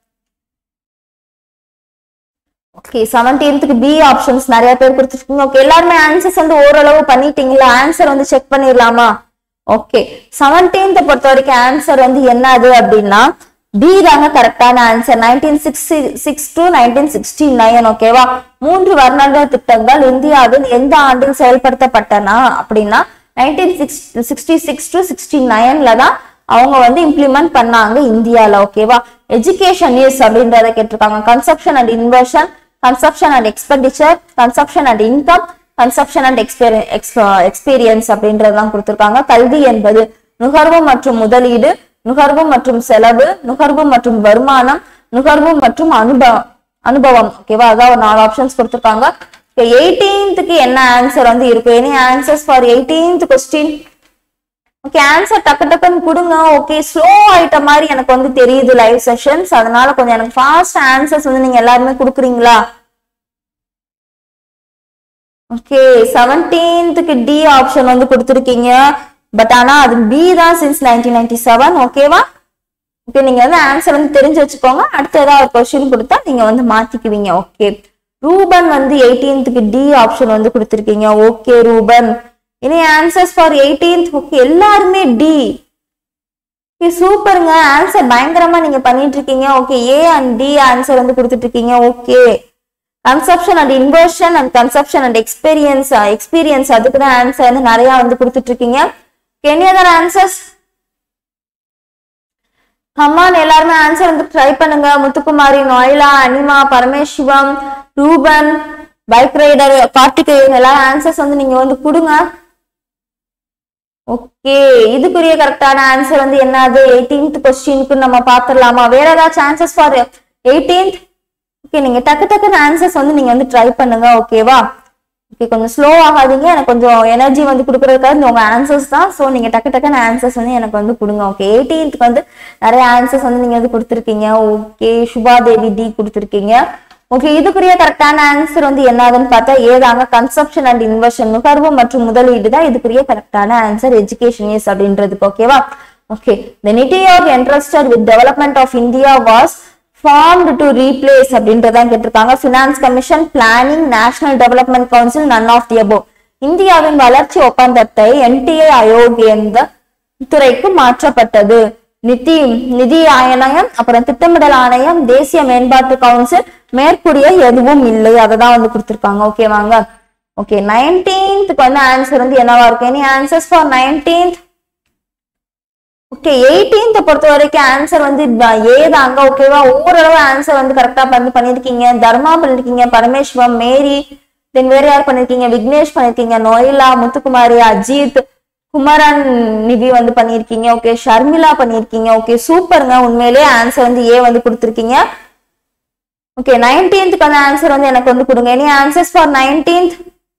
ஓகே செவன்டீன்த்துக்கு பி ஆப்ஷன்ஸ் நிறைய பேர் கொடுத்துருக்கீங்க ஓகே எல்லாருமே ஆன்சர்ஸ் வந்து ஓரளவு பண்ணிட்டீங்களா ஆன்சர் வந்து செக் பண்ணிடலாமா ஓகே செவன்டீன்த் பொறுத்த வரைக்கும் ஆன்சர் வந்து என்னது அப்படின்னா பி தாங்க கரெக்டான answer nineteen sixty six to nineteen sixty nine ஓகேவா மூன்று வருடாந்திர திட்டங்கள் இந்தியாவில் எந்த ஆண்டில் செயல்படுத்தப்பட்டன அப்படின்னா nineteen six sixty six to sixty நைன்ல தான் அவங்க வந்து இம்ப்ளிமெண்ட் பண்ணாங்க இந்தியால ஓகேவா எஜுகேஷன் இஸ் அப்படின்றத கேட்டிருக்காங்க consumption and inversion consumption and expenditure consumption and income consumption and experience அப்படின்றதெல்லாம் கொடுத்திருக்காங்க கல்வி என்பது நுகர்வு மற்றும் முதலீடு நுகர்வு மற்றும் செலவு நுகர்வு மற்றும் வருமானம் நுகர்வு மற்றும் அனுபவம் அனுபவம் ஓகேவா அதான் ஒரு நாலு ஆப்ஷன்ஸ் கொடுத்திருக்காங்க எயிட்டீன்த்துக்கு என்ன ஆன்சர் வந்து இருக்கும் any answers for eighteenth question okay answer டக்கு டக்குன்னு கொடுங்க ஓகே ஸ்லோ ஆயிட்ட மாதிரி எனக்கு வந்து தெரியுது லைவ் செஷன்ஸ் அதனால கொஞ்சம் எனக்கு ஃபாஸ்ட் ஆன்சர்ஸ் வந்து நீங்க எல்லாருமே கொடுக்குறீங்களா ஓகே செவன்டீன்த்துக்கு டி ஆப்ஷன் வந்து கொடுத்துருக்கீங்க பட் ஆனா அது பி தான் சின்ஸ் நைன்டீன் நைன்டி செவன் ஓகேவா ஓகே நீங்க வந்து ஆன்சர் வந்து தெரிஞ்சு வச்சுக்கோங்க அடுத்த ஏதாவது ஒரு கொஸ்டின் கொடுத்தா நீங்க வந்து மாத்திக்குவீங்க ஓகே ரூபன் வந்து எயிட்டீன்த்துக்கு டி ஆப்ஷன் வந்து கொடுத்துருக்கீங்க okay Ruban any answers for eighteenth okay எல்லாருமே டி ஓகே சூப்பருங்க ஆன்சர் பயங்கரமா நீங்க பண்ணிட்டு இருக்கீங்க okay A and D answer வந்து கொடுத்துட்டு இருக்கீங்க okay consumption and inversion and consumption and experience experience அதுக்கு தான் ஆன்சர் வந்து நிறைய வந்து கொடுத்துட்டு இருக்கீங்க எனி அதர் ஆன்சர்ஸ் கம்மான் எல்லாருமே ஆன்சர் வந்து ட்ரை பண்ணுங்க முத்துக்குமாரி நோயிலா அனிமா பரமேஸ்வம் ரூபன் பைக் ரைடர் கார்த்திகேயன் எல்லாரும் ஆன்சர்ஸ் வந்து நீங்க வந்து கொடுங்க ஓகே இதுக்குரிய கரெக்டான ஆன்சர் வந்து என்னது எயிட்டீன்த் கொஸ்டினுக்கு நம்ம பாத்துடலாமா வேற ஏதாச்சும் ஆன்சர்ஸ் ஃபார் எயிட்டீன்த் ஓகே நீங்க டக்கு டக்குன்னு ஆன்சர்ஸ் வந்து நீங்க வந்து ட்ரை பண்ணுங்க ஓகேவா ஓகே கொஞ்சம் ஸ்லோ ஆகாதீங்க எனக்கு கொஞ்சம் எனர்ஜி வந்து கொடுக்கறதுக்காக இந்த உங்க ஆன்சர்ஸ் தான் ஸோ நீங்க டக்கு டக்குன்னு ஆன்சர்ஸ் வந்து எனக்கு வந்து கொடுங்க ஓகே எயிட்டீன்த்துக்கு வந்து நிறைய ஆன்சர்ஸ் வந்து நீங்க வந்து கொடுத்துருக்கீங்க ஓகே சுபா தேவி டி கொடுத்துருக்கீங்க ஓகே இதுக்குரிய கரெக்டான ஆன்சர் வந்து என்னதுன்னு பார்த்தா ஏதாங்க கன்சப்ஷன் அண்ட் இன்வெர்ஷன் நுகர்வு மற்றும் முதலீடு தான் இதுக்குரிய கரெக்டான ஆன்சர் எஜுகேஷன் இஸ் அப்படின்றதுக்கு ஓகேவா okay the NITI of interested with development of India was formed to replace அப்படின்றதான் கேட்டிருக்காங்க finance commission planning national development council none of the above இந்தியாவின் வளர்ச்சி ஒப்பந்தத்தை என்டிஏ ஆயோக் என்ற துறைக்கு மாற்றப்பட்டது நிதி நிதி ஆணையம் அப்புறம் திட்டமிடல் ஆணையம் தேசிய மேம்பாட்டு கவுன்சில் மேற்கூறிய எதுவும் இல்லை அதை தான் வந்து கொடுத்துருக்காங்க ஓகேவாங்க ஓகே நைன்டீன்த்துக்கு வந்து ஆன்சர் வந்து என்னவா இருக்கு any answers for nineteenth okay eighteenth பொறுத்த வரைக்கும் ஆன்சர் வந்து ஏதாங்க ஓகேவா ஓரளவு ஆன்சர் வந்து கரெக்டா வந்து பண்ணிருக்கீங்க தர்மா பண்ணிருக்கீங்க பரமேஸ்வரம் மேரி தென் வேற யார் பண்ணிருக்கீங்க விக்னேஷ் பண்ணிருக்கீங்க நோயிலா முத்துக்குமாரி அஜித் குமரன் நிதி வந்து பண்ணிருக்கீங்க ஓகே ஷர்மிளா பண்ணிருக்கீங்க ஓகே சூப்பருங்க உண்மையிலேயே ஆன்சர் வந்து ஏ வந்து கொடுத்துருக்கீங்க ஓகே நைன்டீன்த்துக்கு வந்து ஆன்சர் வந்து எனக்கு வந்து கொடுங்க any answers for nineteenth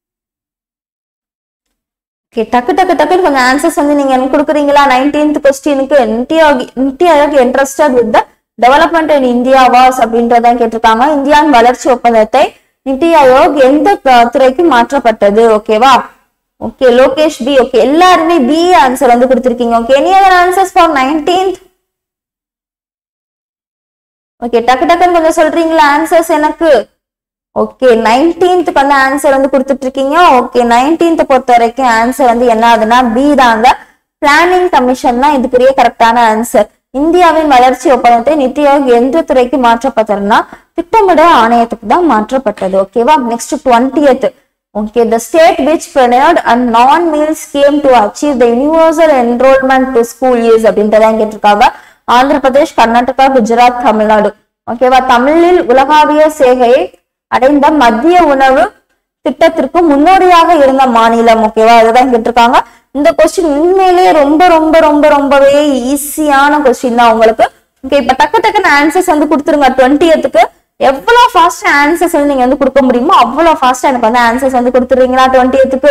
okay டக்கு டக்கு டக்குன்னு கொஞ்சம் ஆன்சர்ஸ் வந்து நீங்க எனக்கு கொடுக்குறீங்களா நைன்டீன்த் கொஸ்டினுக்கு NITI Aayog NITI Aayog interested with the development in India was அப்படின்றதான் கேட்டிருக்காங்க இந்தியாவின் வளர்ச்சி ஒப்பந்தத்தை நித்தி ஆயோக் எந்த த- துறைக்கு மாற்றப்பட்டது ஓகேவா ஓகே லோகேஷ் பி ஓகே எல்லாருமே பி ஆன்சர் வந்து கொடுத்துருக்கீங்க okay any other answers for nineteenth okay டக்கு டக்குன்னு கொஞ்சம் சொல்றீங்களா ஆன்சர்ஸ் எனக்கு ஓகே நைன்டீன்த்துக்கு வந்து ஆன்சர் வந்து கொடுத்துட்டு இருக்கீங்க ஓகே நைன்டீன்த் பொறுத்த வரைக்கும் ஆன்சர் வந்து என்ன ஆகுதுன்னா பி தாங்க பிளானிங் கமிஷன் தான் இதுக்குரிய கரெக்டான ஆன்சர் இந்தியாவின் வளர்ச்சி ஒப்பந்தத்தை நித்தி ஆயோக் எந்த துறைக்கு மாற்றப்பட்டதுன்னா திட்டமிட ஆணையத்துக்கு தான் மாற்றப்பட்டது ஓகேவா next twentieth okay the state which pioneered and noon meal scheme to achieve the universal enrolment to school years அப்படின்றதான் கேட்டிருக்காங்க ஆந்திர பிரதேஷ் கர்நாடகா குஜராத் தமிழ்நாடு ஓகேவா தமிழில் உலகாவிய சேகையை அடைந்த மத்திய உணவு திட்டத்திற்கு முன்னோடியாக இருந்த மாநிலம் ஓகேவா அதுதான் கேட்டிருக்காங்க இந்த கொஸ்டின் உண்மையிலேயே ரொம்ப ரொம்ப ரொம்ப ரொம்பவே ஈஸியான கொஸ்டின் தான் உங்களுக்கு ஓகே இப்ப டக்கு டக்குன்னு ஆன்சர்ஸ் வந்து கொடுத்துருங்க டுவெண்ட்டியத்துக்கு எவ்வளவு ஃபாஸ்ட் ஆன்சர்ஸ் வந்து நீங்க வந்து கொடுக்க முடியுமோ அவ்வளவு ஃபாஸ்டா எனக்கு வந்து ஆன்சர்ஸ் வந்து கொடுத்துருவீங்களா டுவெண்ட்டியத்துக்கு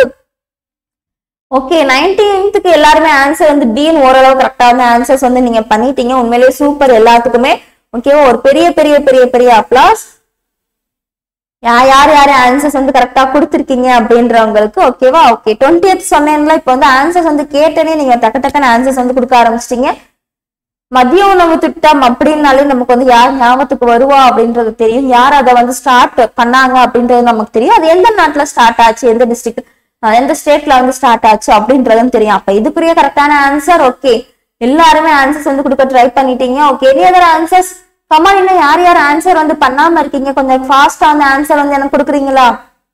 ஓகே நைன்டீன்த்துக்கு எல்லாருமே ஆன்சர் வந்து பின்னு ஓரளவு கரெக்டா வந்து ஆன்சர்ஸ் வந்து நீங்க பண்ணிட்டீங்க உண்மையிலேயே சூப்பர் எல்லாத்துக்குமே ஓகேவா ஒரு பெரிய பெரிய பெரிய பெரிய அப்ளாஸ் யார் யார் யார் ஆன்சர்ஸ் வந்து கரெக்டா கொடுத்துருக்கீங்க அப்படின்றவங்களுக்கு ஓகேவா ஓகே டுவெண்ட்டியத் சொன்னேன்ல இப்போ வந்து ஆன்சர்ஸ் வந்து கேட்டனே நீங்க டக்கு டக்குன்னு ஆன்சர்ஸ் வந்து கொடுக்க ஆரம்பிச்சிட்டீங்க மதிய உணவு திட்டம் அப்படின்னாலே நமக்கு வந்து யார் ஞாபகத்துக்கு வருவா அப்படின்றது தெரியும் யார் அதை வந்து ஸ்டார்ட் பண்ணாங்க அப்படின்றது நமக்கு தெரியும் அது எந்த நாட்டுல ஸ்டார்ட் ஆச்சு எந்த டிஸ்ட்ரிக்ட் எந்த ஸ்டேட்ல வந்து ஸ்டார்ட் ஆச்சு அப்படின்றதும் தெரியும் அப்ப இதுக்குரிய கரெக்டான ஆன்சர் ஓகே எல்லாருமே ஆன்சர்ஸ் வந்து கொடுக்க ட்ரை பண்ணிட்டீங்க okay any other answers come on இன்னும் யார் யார் ஆன்சர் வந்து பண்ணாம இருக்கீங்க கொஞ்சம் ஃபாஸ்டா வந்து ஆன்சர் வந்து எனக்கு கொடுக்குறீங்களா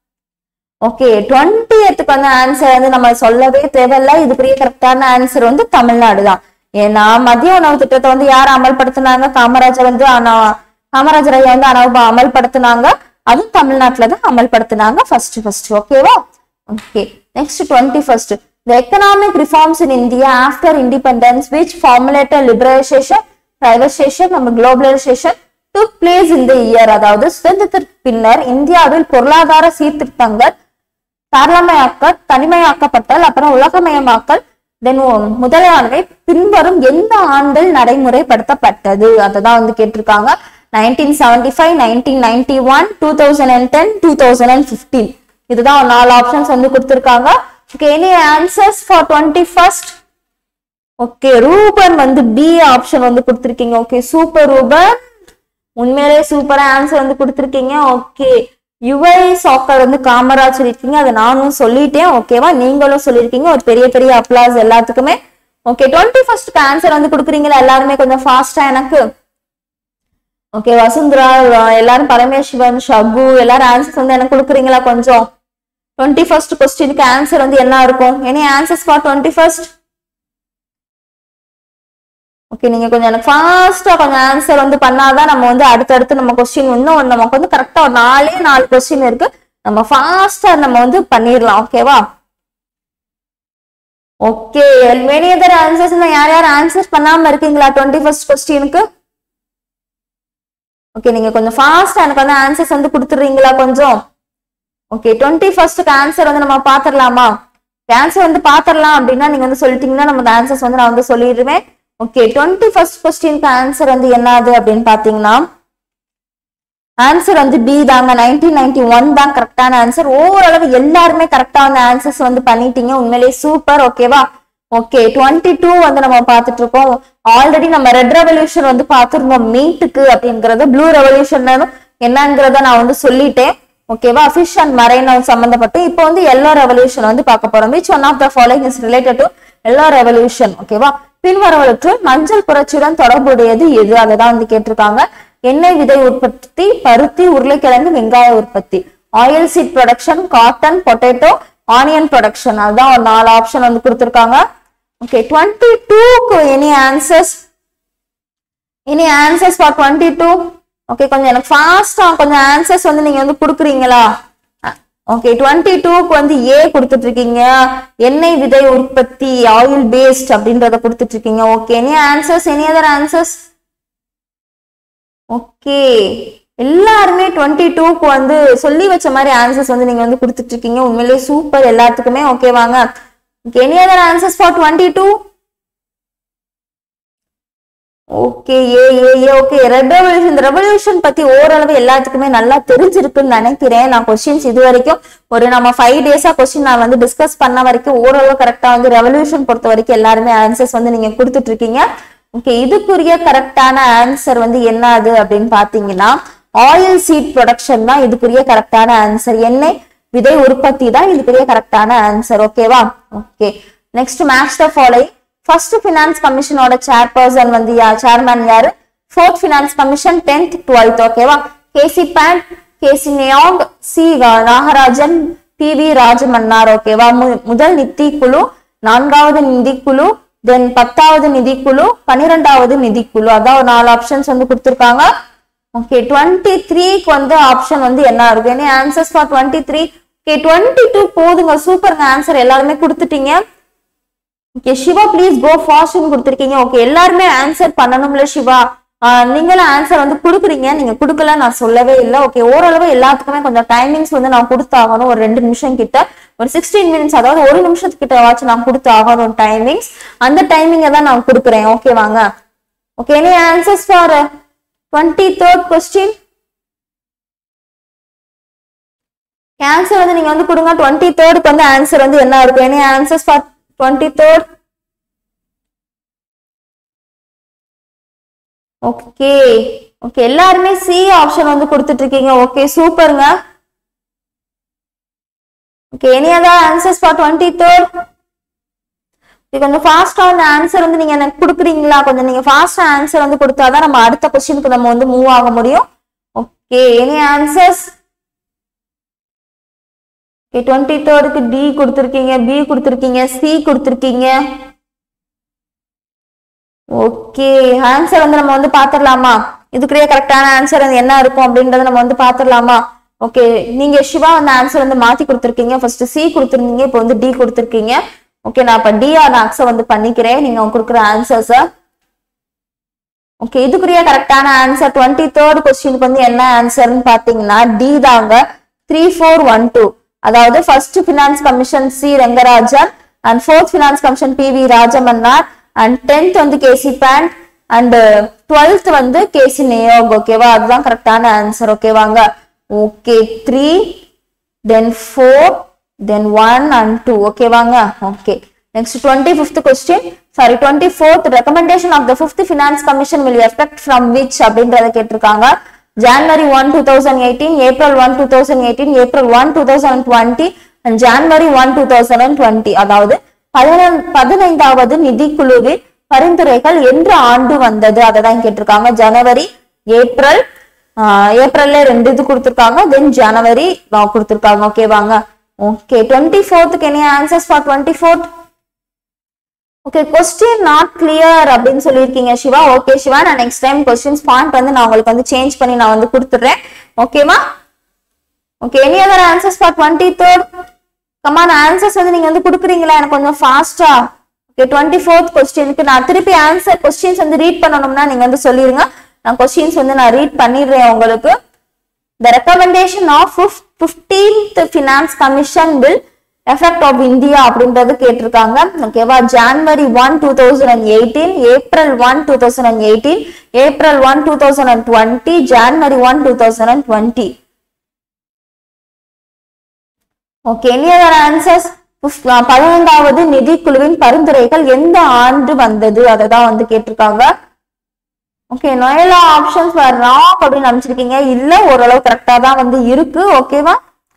ஓகே டுவெண்ட்டியத்துக்கு வந்து ஆன்சர் வந்து நம்ம சொல்லவே தேவையில்ல இதுக்குரிய கரெக்டான ஆன்சர் வந்து தமிழ்நாடு தான் ஏன்னா மதிய உணவு திட்டத்தை வந்து யார் அமல்படுத்தினாங்க காமராஜர் வந்து அனா- காமராஜர் ஐயா வந்து அனவ அமல்படுத்தினாங்க அதுவும் தமிழ்நாட்டுல தான் அமல்படுத்தினாங்க ஃபர்ஸ்ட் ஃபர்ஸ்ட் ஓகேவா okay next twenty first the economic reforms in India after independence which formulator liberalisation privatisation நம்ம குளோபலைசேஷன் டுக் பிளேஸ் இந்த இயர் அதாவது சுதந்திரத்திற்கு பின்னர் இந்தியாவில் பொருளாதார சீர்திருத்தங்கள் தாராளமயாக்கல் தனிமையாக்கப்பட்டல் அப்புறம் உலகமயமாக்கல் தென் முதலானவை பின்வரும் எந்த ஆண்டில் நடைமுறைப்படுத்தப்பட்டது அததான் வந்து கேட்டிருக்காங்க nineteen seventy five nineteen ninety one two thousand and ten two thousand and fifteen இதுதான் ஒரு நாலு ஆப்ஷன்ஸ் வந்து கொடுத்திருக்காங்க okay any answers for twenty first okay Ruban வந்து பி ஆப்ஷன் வந்து கொடுத்திருக்கீங்க ஓகே சூப்பர் ரூபன் உண்மையிலே சூப்பரா ஆன்சர் வந்து கொடுத்திருக்கீங்க ஓகே யுவை சாக்கர் வந்து காமராஜ் சொல்லியிருக்கீங்க அதை நானும் சொல்லிட்டேன் ஓகேவா நீங்களும் சொல்லியிருக்கீங்க ஒரு பெரிய பெரிய அப்ளாஸ் எல்லாத்துக்குமே ஓகே டுவெண்ட்டி ஃபர்ஸ்ட்க்கு ஆன்சர் வந்து கொடுக்குறீங்களா எல்லாருமே கொஞ்சம் ஃபாஸ்டா எனக்கு ஓகே வசுந்தரா அஹ் எல்லாரும் பரமேஸ்வரன் ஷபு எல்லாரும் ஆன்சர்ஸ் வந்து எனக்கு கொடுக்குறீங்களா கொஞ்சம் டுவெண்ட்டி ஃபர்ஸ்ட் கொஸ்டினுக்கு ஆன்சர் வந்து என்ன இருக்கும் any answers for twenty first okay நீங்க கொஞ்சம் எனக்கு ஃபாஸ்டா கொஞ்சம் ஆன்சர் வந்து பண்ணாதான் நம்ம வந்து அடுத்தடுத்து நம்ம கொஸ்டின் இன்னும் நமக்கு வந்து கரெக்டா ஒரு நாலே நாலு கொஸ்டின் இருக்கு நம்ம ஃபாஸ்டா நம்ம வந்து பண்ணிடலாம் ஓகேவா ஓகே மெனி அதர் ஆன்சர்ஸ் யார் யார் ஆன்சர்ஸ் பண்ணாம இருக்கீங்களா டுவெண்ட்டி ஃபர்ஸ்ட் கொஸ்டினுக்கு ஓகே நீங்க கொஞ்சம் ஃபாஸ்டா எனக்கு வந்து ஆன்சர்ஸ் வந்து கொடுத்துடுறீங்களா கொஞ்சம் ஓகே டுவெண்ட்டி ஃபர்ஸ்ட்க்கு ஆன்சர் வந்து நம்ம பாத்திரலாமா ஆன்சர் வந்து பாத்திரலாம் அப்படின்னா நீங்க வந்து சொல்லிட்டீங்கன்னா நம்ம ஆன்சர்ஸ் வந்து நான் வந்து சொல்லிடுவேன் ஓகே டுவெண்ட்டி ஃபர்ஸ்ட் கொஸ்டினுக்கு ஆன்சர் வந்து என்னது அப்படின்னு பாத்தீங்கன்னா ஆன்சர் வந்து பி தாங்க நைன்டீன் நைன்டி ஒன் தான் கரெக்டான ஆன்சர் ஓரளவு எல்லாருமே கரெக்டான ஆன்சர்ஸ் வந்து பண்ணிட்டீங்க உண்மையிலேயே சூப்பர் ஓகேவா ஓகே டுவெண்ட்டி டூ வந்து நம்ம பார்த்துட்டு இருக்கோம் ஆல்ரெடி நம்ம ரெட் ரெவல்யூஷன் வந்து பார்த்துருந்தோம் மீட்டுக்கு அப்படிங்கறது ப்ளூ ரெவல்யூஷன் என்னங்கிறத நான் வந்து சொல்லிட்டேன் ஓகேவா ஃபிஷ் அண்ட் மரைன் சம்பந்தப்பட்டு இப்போ வந்து எல்லோ ரெவல்யூஷன் வந்து பார்க்க போறோம் which one of the following is related to yellow revolution ஓகேவா பின்வரவற்றுள் மஞ்சள் புரட்சியுடன் தொடர்புடையது எது அததான் வந்து கேட்டிருக்காங்க எண்ணெய் விதை உற்பத்தி பருத்தி உருளைக்கிழங்கு வெங்காய உற்பத்தி oil seed production cotton potato onion production அதுதான் ஒரு நாலு ஆப்ஷன் வந்து கொடுத்துருக்காங்க ஓகே டுவெண்ட்டி டூக்கு any answers any answers for twenty two okay கொஞ்சம் எனக்கு ஃபாஸ்டா கொஞ்சம் ஆன்சர்ஸ் வந்து நீங்க வந்து கொடுக்குறீங்களா ஓகே டுவெண்ட்டி டூக்கு வந்து ஏ கொடுத்துட்டு இருக்கீங்க எண்ணெய் விதை உற்பத்தி ஆயில் பேஸ்ட் அப்படின்றத கொடுத்துட்டு இருக்கீங்க okay any answers any other answers okay எல்லாருமே டுவெண்ட்டி டூக்கு வந்து சொல்லி வச்ச மாதிரி ஆன்சர்ஸ் வந்து நீங்க வந்து கொடுத்துட்டு இருக்கீங்க உண்மையிலேயே சூப்பர் எல்லாத்துக்குமே ஓகே வாங்க any other answers for twenty two okay A A A okay red revolution இந்த ரெவல்யூஷன் பத்தி ஓரளவு எல்லாத்துக்குமே நல்லா தெரிஞ்சிருக்குன்னு நினைக்கிறேன் நான் கொஸ்டின்ஸ் இது வரைக்கும் ஒரு நம்ம ஃபைவ் டேஸா கொஸ்டின் நான் வந்து டிஸ்கஸ் பண்ண வரைக்கும் ஓரளவு கரெக்டா வந்து ரெவல்யூஷன் பொறுத்த வரைக்கும் எல்லாருமே ஆன்சர்ஸ் வந்து நீங்க கொடுத்துட்டு இருக்கீங்க ஓகே இதுக்குரிய கரெக்டான ஆன்சர் வந்து என்னது அப்படின்னு பாத்தீங்கன்னா ஆயில் சீட் ப்ரொடக்ஷன் தான் இதுக்குரிய கரெக்டான ஆன்சர் எண்ணெய் விதை உற்பத்தி தான் இதுக்குரிய கரெக்டான ஆன்சர் ஓகேவா okay next match the following first finance கமிஷனோட சேர்பர்சன் வந்து யார் சேர்மேன் யாரு fourth finance commission tenth twelfth ஓகேவா K C Pant K C Neogy C Nagarajan P V Rajamannar ஓகேவா மு- முதல் நிதி குழு நான்காவது நிதிக்குழு தென் பத்தாவது நிதிக்குழு பன்னிரெண்டாவது நிதிக்குழு அதான் ஒரு நாலு ஆப்ஷன்ஸ் வந்து கொடுத்துருக்காங்க ஓகே டுவெண்ட்டி த்ரீக்கு வந்து ஆப்ஷன் வந்து என்ன இருக்கு என்ன answers for twenty three okay twenty two போதுங்க சூப்பருங்க ஆன்சர் எல்லாருமே கொடுத்துட்டீங்க ஓகே சிவா ப்ளீஸ் கோ ஃபாஸ்ட்னு கொடுத்துருக்கீங்க ஓகே எல்லாருமே ஆன்சர் பண்ணணும்ல சிவா ஆஹ் நீங்களும் ஆன்சர் வந்து கொடுக்குறீங்க நீங்க கொடுக்கல நான் சொல்லவே இல்லை ஓகே ஓரளவு எல்லாத்துக்குமே கொஞ்சம் டைமிங்ஸ் வந்து நான் கொடுத்தாகணும் ஒரு ரெண்டு நிமிஷம் கிட்ட ஒரு சிக்ஸ்டீன் மினிட்ஸ் அதாவது ஒரு நிமிஷத்துக்கிட்ட வாச்சும் நான் கொடுத்தாகணும் டைமிங்ஸ் அந்த டைமிங்கை தான் நான் கொடுக்குறேன் ஓகே வாங்க okay any answers for twenty third question answer வந்து நீங்க வந்து கொடுங்க டுவெண்ட்டி தேர்டுக்கு வந்து ஆன்சர் வந்து என்ன இருக்கும் any answers for twenty third okay okay எல்லாருமே சி ஆப்ஷன் வந்து கொடுத்துட்டு இருக்கீங்க ஓகே சூப்பருங்க okay any other answers for twenty third கொஞ்சம் ஃபாஸ்டா அந்த ஆன்சர் வந்து நீங்க எனக்கு கொடுக்குறீங்களா கொஞ்சம் நீங்க ஃபாஸ்டா ஆன்சர் வந்து கொடுத்தாதான் நம்ம அடுத்த கொஸ்டினுக்கு நம்ம வந்து மூவ் ஆக முடியும் okay any answers okay twenty தேர்டுக்கு டி கொடுத்துருக்கீங்க பி கொடுத்துருக்கீங்க சி கொடுத்துருக்கீங்க ஓகே ஆன்சர் வந்து நம்ம வந்து பாத்துடலாமா இதுக்குரிய கரெக்டான ஆன்சர் என்ன இருக்கும் அப்படின்றத நம்ம வந்து பாத்துடலாமா ஓகே நீங்க சிவா அந்த ஆன்சர் வந்து மாத்தி கொடுத்துருக்கீங்க ஃபர்ஸ்ட் சி கொடுத்துருந்தீங்க இப்போ வந்து டி கொடுத்துருக்கீங்க ஓகே நான் இப்ப டி ஆர் அக்செப்ட் வந்து பண்ணிக்கிறேன் நீங்க கொடுக்குற ஆன்சர்ஸ ஓகே இதுக்குரிய கரெக்டான ஆன்சர் டுவெண்ட்டி தேர்ட் கொஸ்டினுக்கு வந்து என்ன ஆன்சர்னு பாத்தீங்கன்னா டி தாங்க த்ரீ ஃபோர் ஒன் டூ அதாவது first finance commission C Rangarajan and fourth finance commission P V Rajamannar and tenth வந்து கேசி பேண்ட் அண்ட் டுவெல்த் வந்து கேசி நேயோக் ஓகேவா அதுதான் கரெக்டான ஆன்சர் ஓகேவாங்க okay three then four then one and two ஓகேவாங்க okay next twenty fifth question sorry twenty fourth recommendation of the fifth finance commission will effect from which அப்படின்றத கேட்டிருக்காங்க January one two thousand eighteen April one two thousand eighteen April one two thousand twenty and January one two thousand twenty அதாவது பதினெண் பதினைந்தாவது நிதிக்குழுவின் பரிந்துரைகள் என்ற ஆண்டு வந்தது அதை தான் கேட்டிருக்காங்க ஜனவரி ஏப்ரல் ஆஹ் ஏப்ரல்ல ரெண்டு இது கொடுத்துருக்காங்க தென் ஜனவரி கொடுத்துருக்காங்க ஓகேவாங்க ஓகே டுவெண்ட்டி ஃபோர்த்துக்கு என்ன answers for twenty fourth okay question not clear அப்படின்னு சொல்லியிருக்கீங்க சிவா ஓகே சிவா நான் நெக்ஸ்ட் டைம் கொஸ்டின்ஸ் பாயிண்ட் வந்து நான் உங்களுக்கு வந்து சேஞ்ச் பண்ணி நான் வந்து கொடுத்துட்றேன் ஓகேவா okay any other answers for twenty third come on answers வந்து நீங்க வந்து கொடுக்குறீங்களா எனக்கு கொஞ்சம் ஃபாஸ்டா ஓகே டுவெண்ட்டி ஃபோர்த் கொஸ்டினுக்கு நான் திருப்பி ஆன்சர் கொஸ்டின்ஸ் வந்து ரீட் பண்ணணும்னா நீங்க வந்து சொல்லிருங்க நான் கொஸ்டின்ஸ் வந்து நான் ரீட் பண்ணிடுறேன் உங்களுக்கு The recommendation of fif- 15th Finance Commission will effect of India அப்படின்றது கேட்டிருக்காங்க ஓகேவா January one two thousand and eighteen April one two thousand and eighteen April one two thousand and twenty January one two thousand and twenty okay any other answers பதினைந்தாவது நிதிக்குழுவின் பரிந்துரைகள் எந்த ஆண்டு வந்தது அதை தான் வந்து கேட்டிருக்காங்க ஓகே நொயலா ஆப்ஷன்ஸ் ராங் அப்படின்னு நினைச்சிருக்கீங்க இல்ல ஓரளவு கரெக்டா தான் வந்து இருக்கு ஓகேவா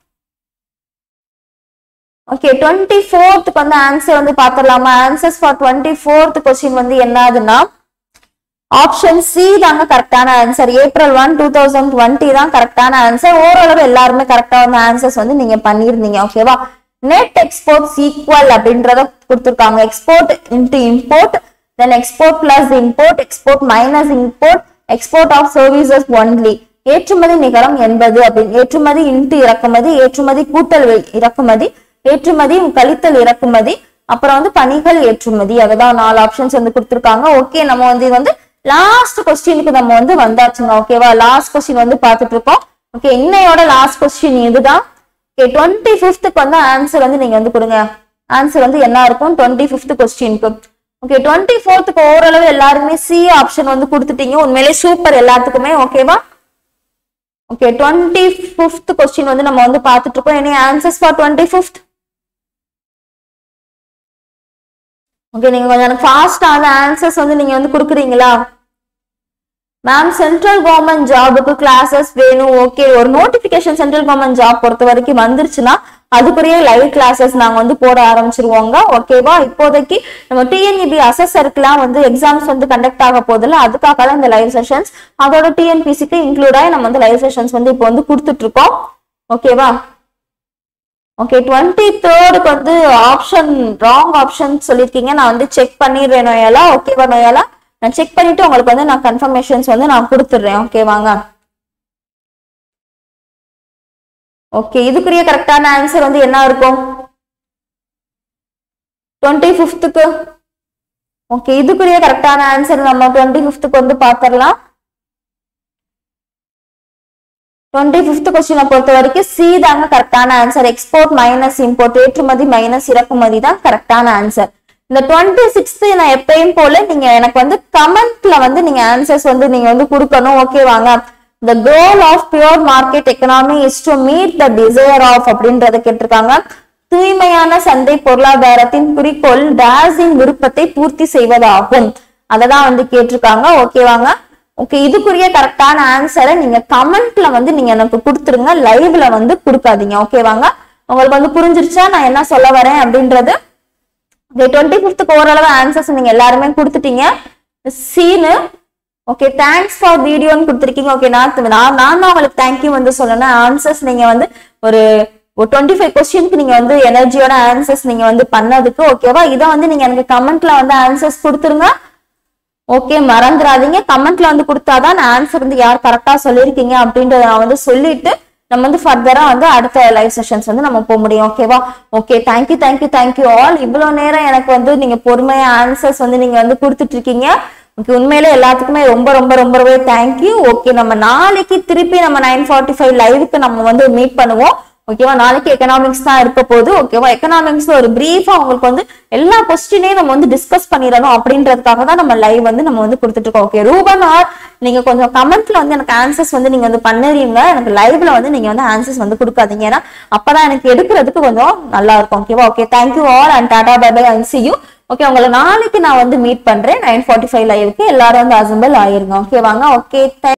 ஓகே டுவெண்ட்டி ஃபோர்த்துக்கு வந்து ஆன்சர் வந்து பாத்திரலாமா answers for twenty fourth question வந்து என்னதுன்னா ஆப்ஷன் சி தாங்க கரெக்டான answer April one two thousand twenty தான் கரெக்டான ஆன்சர் ஓரளவு எல்லாருமே கரெக்டா வந்து ஆன்சர்ஸ் வந்து நீங்க பண்ணிருந்தீங்க ஓகேவா நெட் எக்ஸ்போர்ட் ஈக்குவல் அப்படின்றத கொடுத்துருக்காங்க export into import then export plus import export minus import export of services only ஏற்றுமதி நிகரம் என்பது அப்படின்னு ஏற்றுமதி இன்ட்டு இறக்குமதி ஏற்றுமதி கூட்டல் வி- இறக்குமதி ஏற்றுமதி கழித்தல் இறக்குமதி அப்புறம் வந்து பணிகள் ஏற்றுமதி அதுதான் நாலு ஆப்ஷன்ஸ் வந்து கொடுத்துருக்காங்க ஓகே நம்ம வந்து இது வந்து லாஸ்ட் கொஸ்டினுக்கு நம்ம வந்து வந்தாச்சுங்க ஓகேவா லாஸ்ட் கொஸ்டின் வந்து பார்த்துட்டு இருக்கோம் ஓகே இன்னையோட லாஸ்ட் கொஸ்டின் இதுதான் ஓகே டுவெண்ட்டி ஃபிஃப்த்துக்கு வந்து ஆன்சர் வந்து நீங்க வந்து கொடுங்க ஆன்சர் வந்து என்ன இருக்கும் டுவெண்ட்டி ஃபிஃப்த் கொஸ்டினுக்கு ஓகே டுவெண்ட்டி ஃபோர்த்துக்கு ஓரளவு எல்லாருமே சி ஆப்ஷன் வந்து கொடுத்துட்டீங்க உண்மையிலே சூப்பர் எல்லாத்துக்குமே ஓகேவா ஓகே டுவெண்ட்டி ஃபிஃப்த் கொஸ்டின் வந்து நம்ம வந்து பார்த்துட்டு இருக்கோம் any answers for twenty fifth okay நீங்க கொஞ்சம் எனக்கு ஃபாஸ்டான ஆன்சர்ஸ் வந்து நீங்க வந்து கொடுக்குறீங்களா மேம் சென்ட்ரல் கவர்மெண்ட் ஜாபுக்கு கிளாஸஸ் வேணும் ஓகே ஒரு நோட்டிபிகேஷன் சென்ட்ரல் கவர்மெண்ட் ஜாப் பொறுத்த வரைக்கும் வந்துருச்சுன்னா அதுக்குரிய லைவ் கிளாஸஸ் நாங்க வந்து போட ஆரம்பிச்சிருவோங்க ஓகேவா இப்போதைக்கு நம்ம டிஎன்இபி அசஸருக்குலாம் வந்து எக்ஸாம்ஸ் வந்து கண்டக்ட் ஆக போதில்ல அதுக்காக தான் இந்த லைவ் செஷன்ஸ் அதோட டிஎன்பிசிக்கு இன்க்ளூட் ஆகி நம்ம வந்து லைவ் செஷன்ஸ் வந்து இப்போ வந்து கொடுத்துட்டு இருக்கோம் ஓகேவா ஓகே டுவெண்ட்டி தேர்டுக்கு வந்து ஆப்ஷன் ராங் ஆப்ஷன் சொல்லியிருக்கீங்க நான் வந்து செக் பண்ணிடுறேன் நோயாலா ஓகேவா நோயாலா நான் செக் பண்ணிட்டு உங்களுக்கு வந்து நான் கன்ஃபர்மேஷன்ஸ் வந்து நான் கொடுத்துட்றேன் ஓகேவாங்க ஓகே இதுக்குரிய கரெக்டான ஆன்சர் வந்து என்ன இருக்கும் டுவெண்ட்டி ஃபிஃப்த்துக்கு ஓகே இதுக்குரிய கரெக்டான ஆன்சர் நம்ம டுவெண்ட்டி ஃபிஃப்த்துக்கு வந்து பார்த்துடலாம் டுவெண்ட்டி ஃபிஃப்த் கொஸ்டினை பொறுத்த வரைக்கும் சி தாங்க கரெக்டான ஆன்சர் எக்ஸ்போர்ட் மைனஸ் இம்போர்ட் ஏற்றுமதி மைனஸ் இறக்குமதி தான் கரெக்டான ஆன்சர் இந்த டுவெண்ட்டி சிக்ஸ்த் நான் எப்பயும் போல நீங்க எனக்கு வந்து கமெண்ட்ல வந்து நீங்க ஆன்சர்ஸ் வந்து நீங்க வந்து கொடுக்கணும் ஓகேவாங்க the goal of pure market economy is to meet the desire of அப்படின்றத கேட்டிருக்காங்க தூய்மையான சந்தை பொருளாதாரத்தின் குறிக்கோள் டேஸின் விருப்பத்தை பூர்த்தி செய்வதாகும் அததான் வந்து கேட்டிருக்காங்க ஓகேவாங்க ஓகே இதுக்குரிய கரெக்டான ஆன்சரை நீங்க கமெண்ட்ல வந்து நீங்க எனக்கு கொடுத்துருங்க லைவ்ல வந்து கொடுக்காதீங்க ஓகேவாங்க உங்களுக்கு வந்து புரிஞ்சிருச்சா நான் என்ன சொல்ல வரேன் அப்படின்றது டுவெண்ட்டி ஃபிஃப்த்துக்கு ஓரளவு ஆன்சர்ஸ் நீங்க எல்லாருமே கொடுத்துட்டீங்க சீனு ஓகே தேங்க்ஸ் ஃபார் வீடியோன்னு கொடுத்துருக்கீங்க ஓகே நான் நான் நான் தான் உங்களுக்கு தேங்க்யூ வந்து சொல்லணும் ஆன்சர்ஸ் நீங்க வந்து ஒரு ஒரு டுவெண்ட்டி ஃபைவ் கொஸ்டினுக்கு நீங்க வந்து எனர்ஜியோட ஆன்சர்ஸ் நீங்க வந்து பண்ணதுக்கு ஓகேவா இதை வந்து நீங்க எனக்கு கமெண்ட்ல வந்து ஆன்சர்ஸ் கொடுத்துருங்க ஓகே மறந்துடாதீங்க கமெண்ட்ல வந்து கொடுத்தாதான் நான் ஆன்சர் வந்து யார் கரெக்டா சொல்லியிருக்கீங்க அப்படின்றத நான் வந்து சொல்லிட்டு நம்ம வந்து ஃபர்தரா வந்து அடுத்த லைவ் செஷன்ஸ் வந்து நம்ம போக முடியும் ஓகேவா okay thank you thank you thank you all இவ்வளவு நேரம் எனக்கு வந்து நீங்க பொறுமையா ஆன்சர்ஸ் வந்து நீங்க வந்து கொடுத்துட்டு இருக்கீங்க ஓகே உண்மையில எல்லாத்துக்குமே ரொம்ப ரொம்ப ரொம்ப ரொம்பவே தேங்க்யூ ஓகே நம்ம நாளைக்கு திருப்பி நம்ம நைன் ஃபார்ட்டி ஃபைவ் லைவுக்கு நம்ம வந்து மீட் பண்ணுவோம் ஓகேவா நாளைக்கு எக்கனாமிக்ஸ் தான் இருக்க போகுது ஓகேவா எக்கனாமிக்ஸ் ஒரு பிரீஃபா உங்களுக்கு வந்து எல்லா கொஸ்டினையும் நம்ம வந்து டிஸ்கஸ் பண்ணிடணும் அப்படின்றதுக்காக தான் நம்ம லைவ் வந்து நம்ம வந்து கொடுத்துட்டு இருக்கோம் ஓகே ரூபன் ஆர் நீங்க கொஞ்சம் கமெண்ட்ல வந்து எனக்கு ஆன்சர்ஸ் வந்து நீங்க வந்து பண்ணுறீங்க எனக்கு லைவ்ல வந்து நீங்க வந்து ஆன்சர்ஸ் வந்து கொடுக்காதீங்க ஏன்னா அப்பதான் எனக்கு எடுக்கிறதுக்கு கொஞ்சம் நல்லா இருக்கும் ஓகேவா okay thank you all and tata bye bye and see you okay உங்களை நாளைக்கு நான் வந்து மீட் பண்றேன் நைன் ஃபார்ட்டி ஃபைவ் லைவுக்கு எல்லாரும் வந்து அசம்பிள் ஆயிருங்க ஓகே வாங்க ஓகே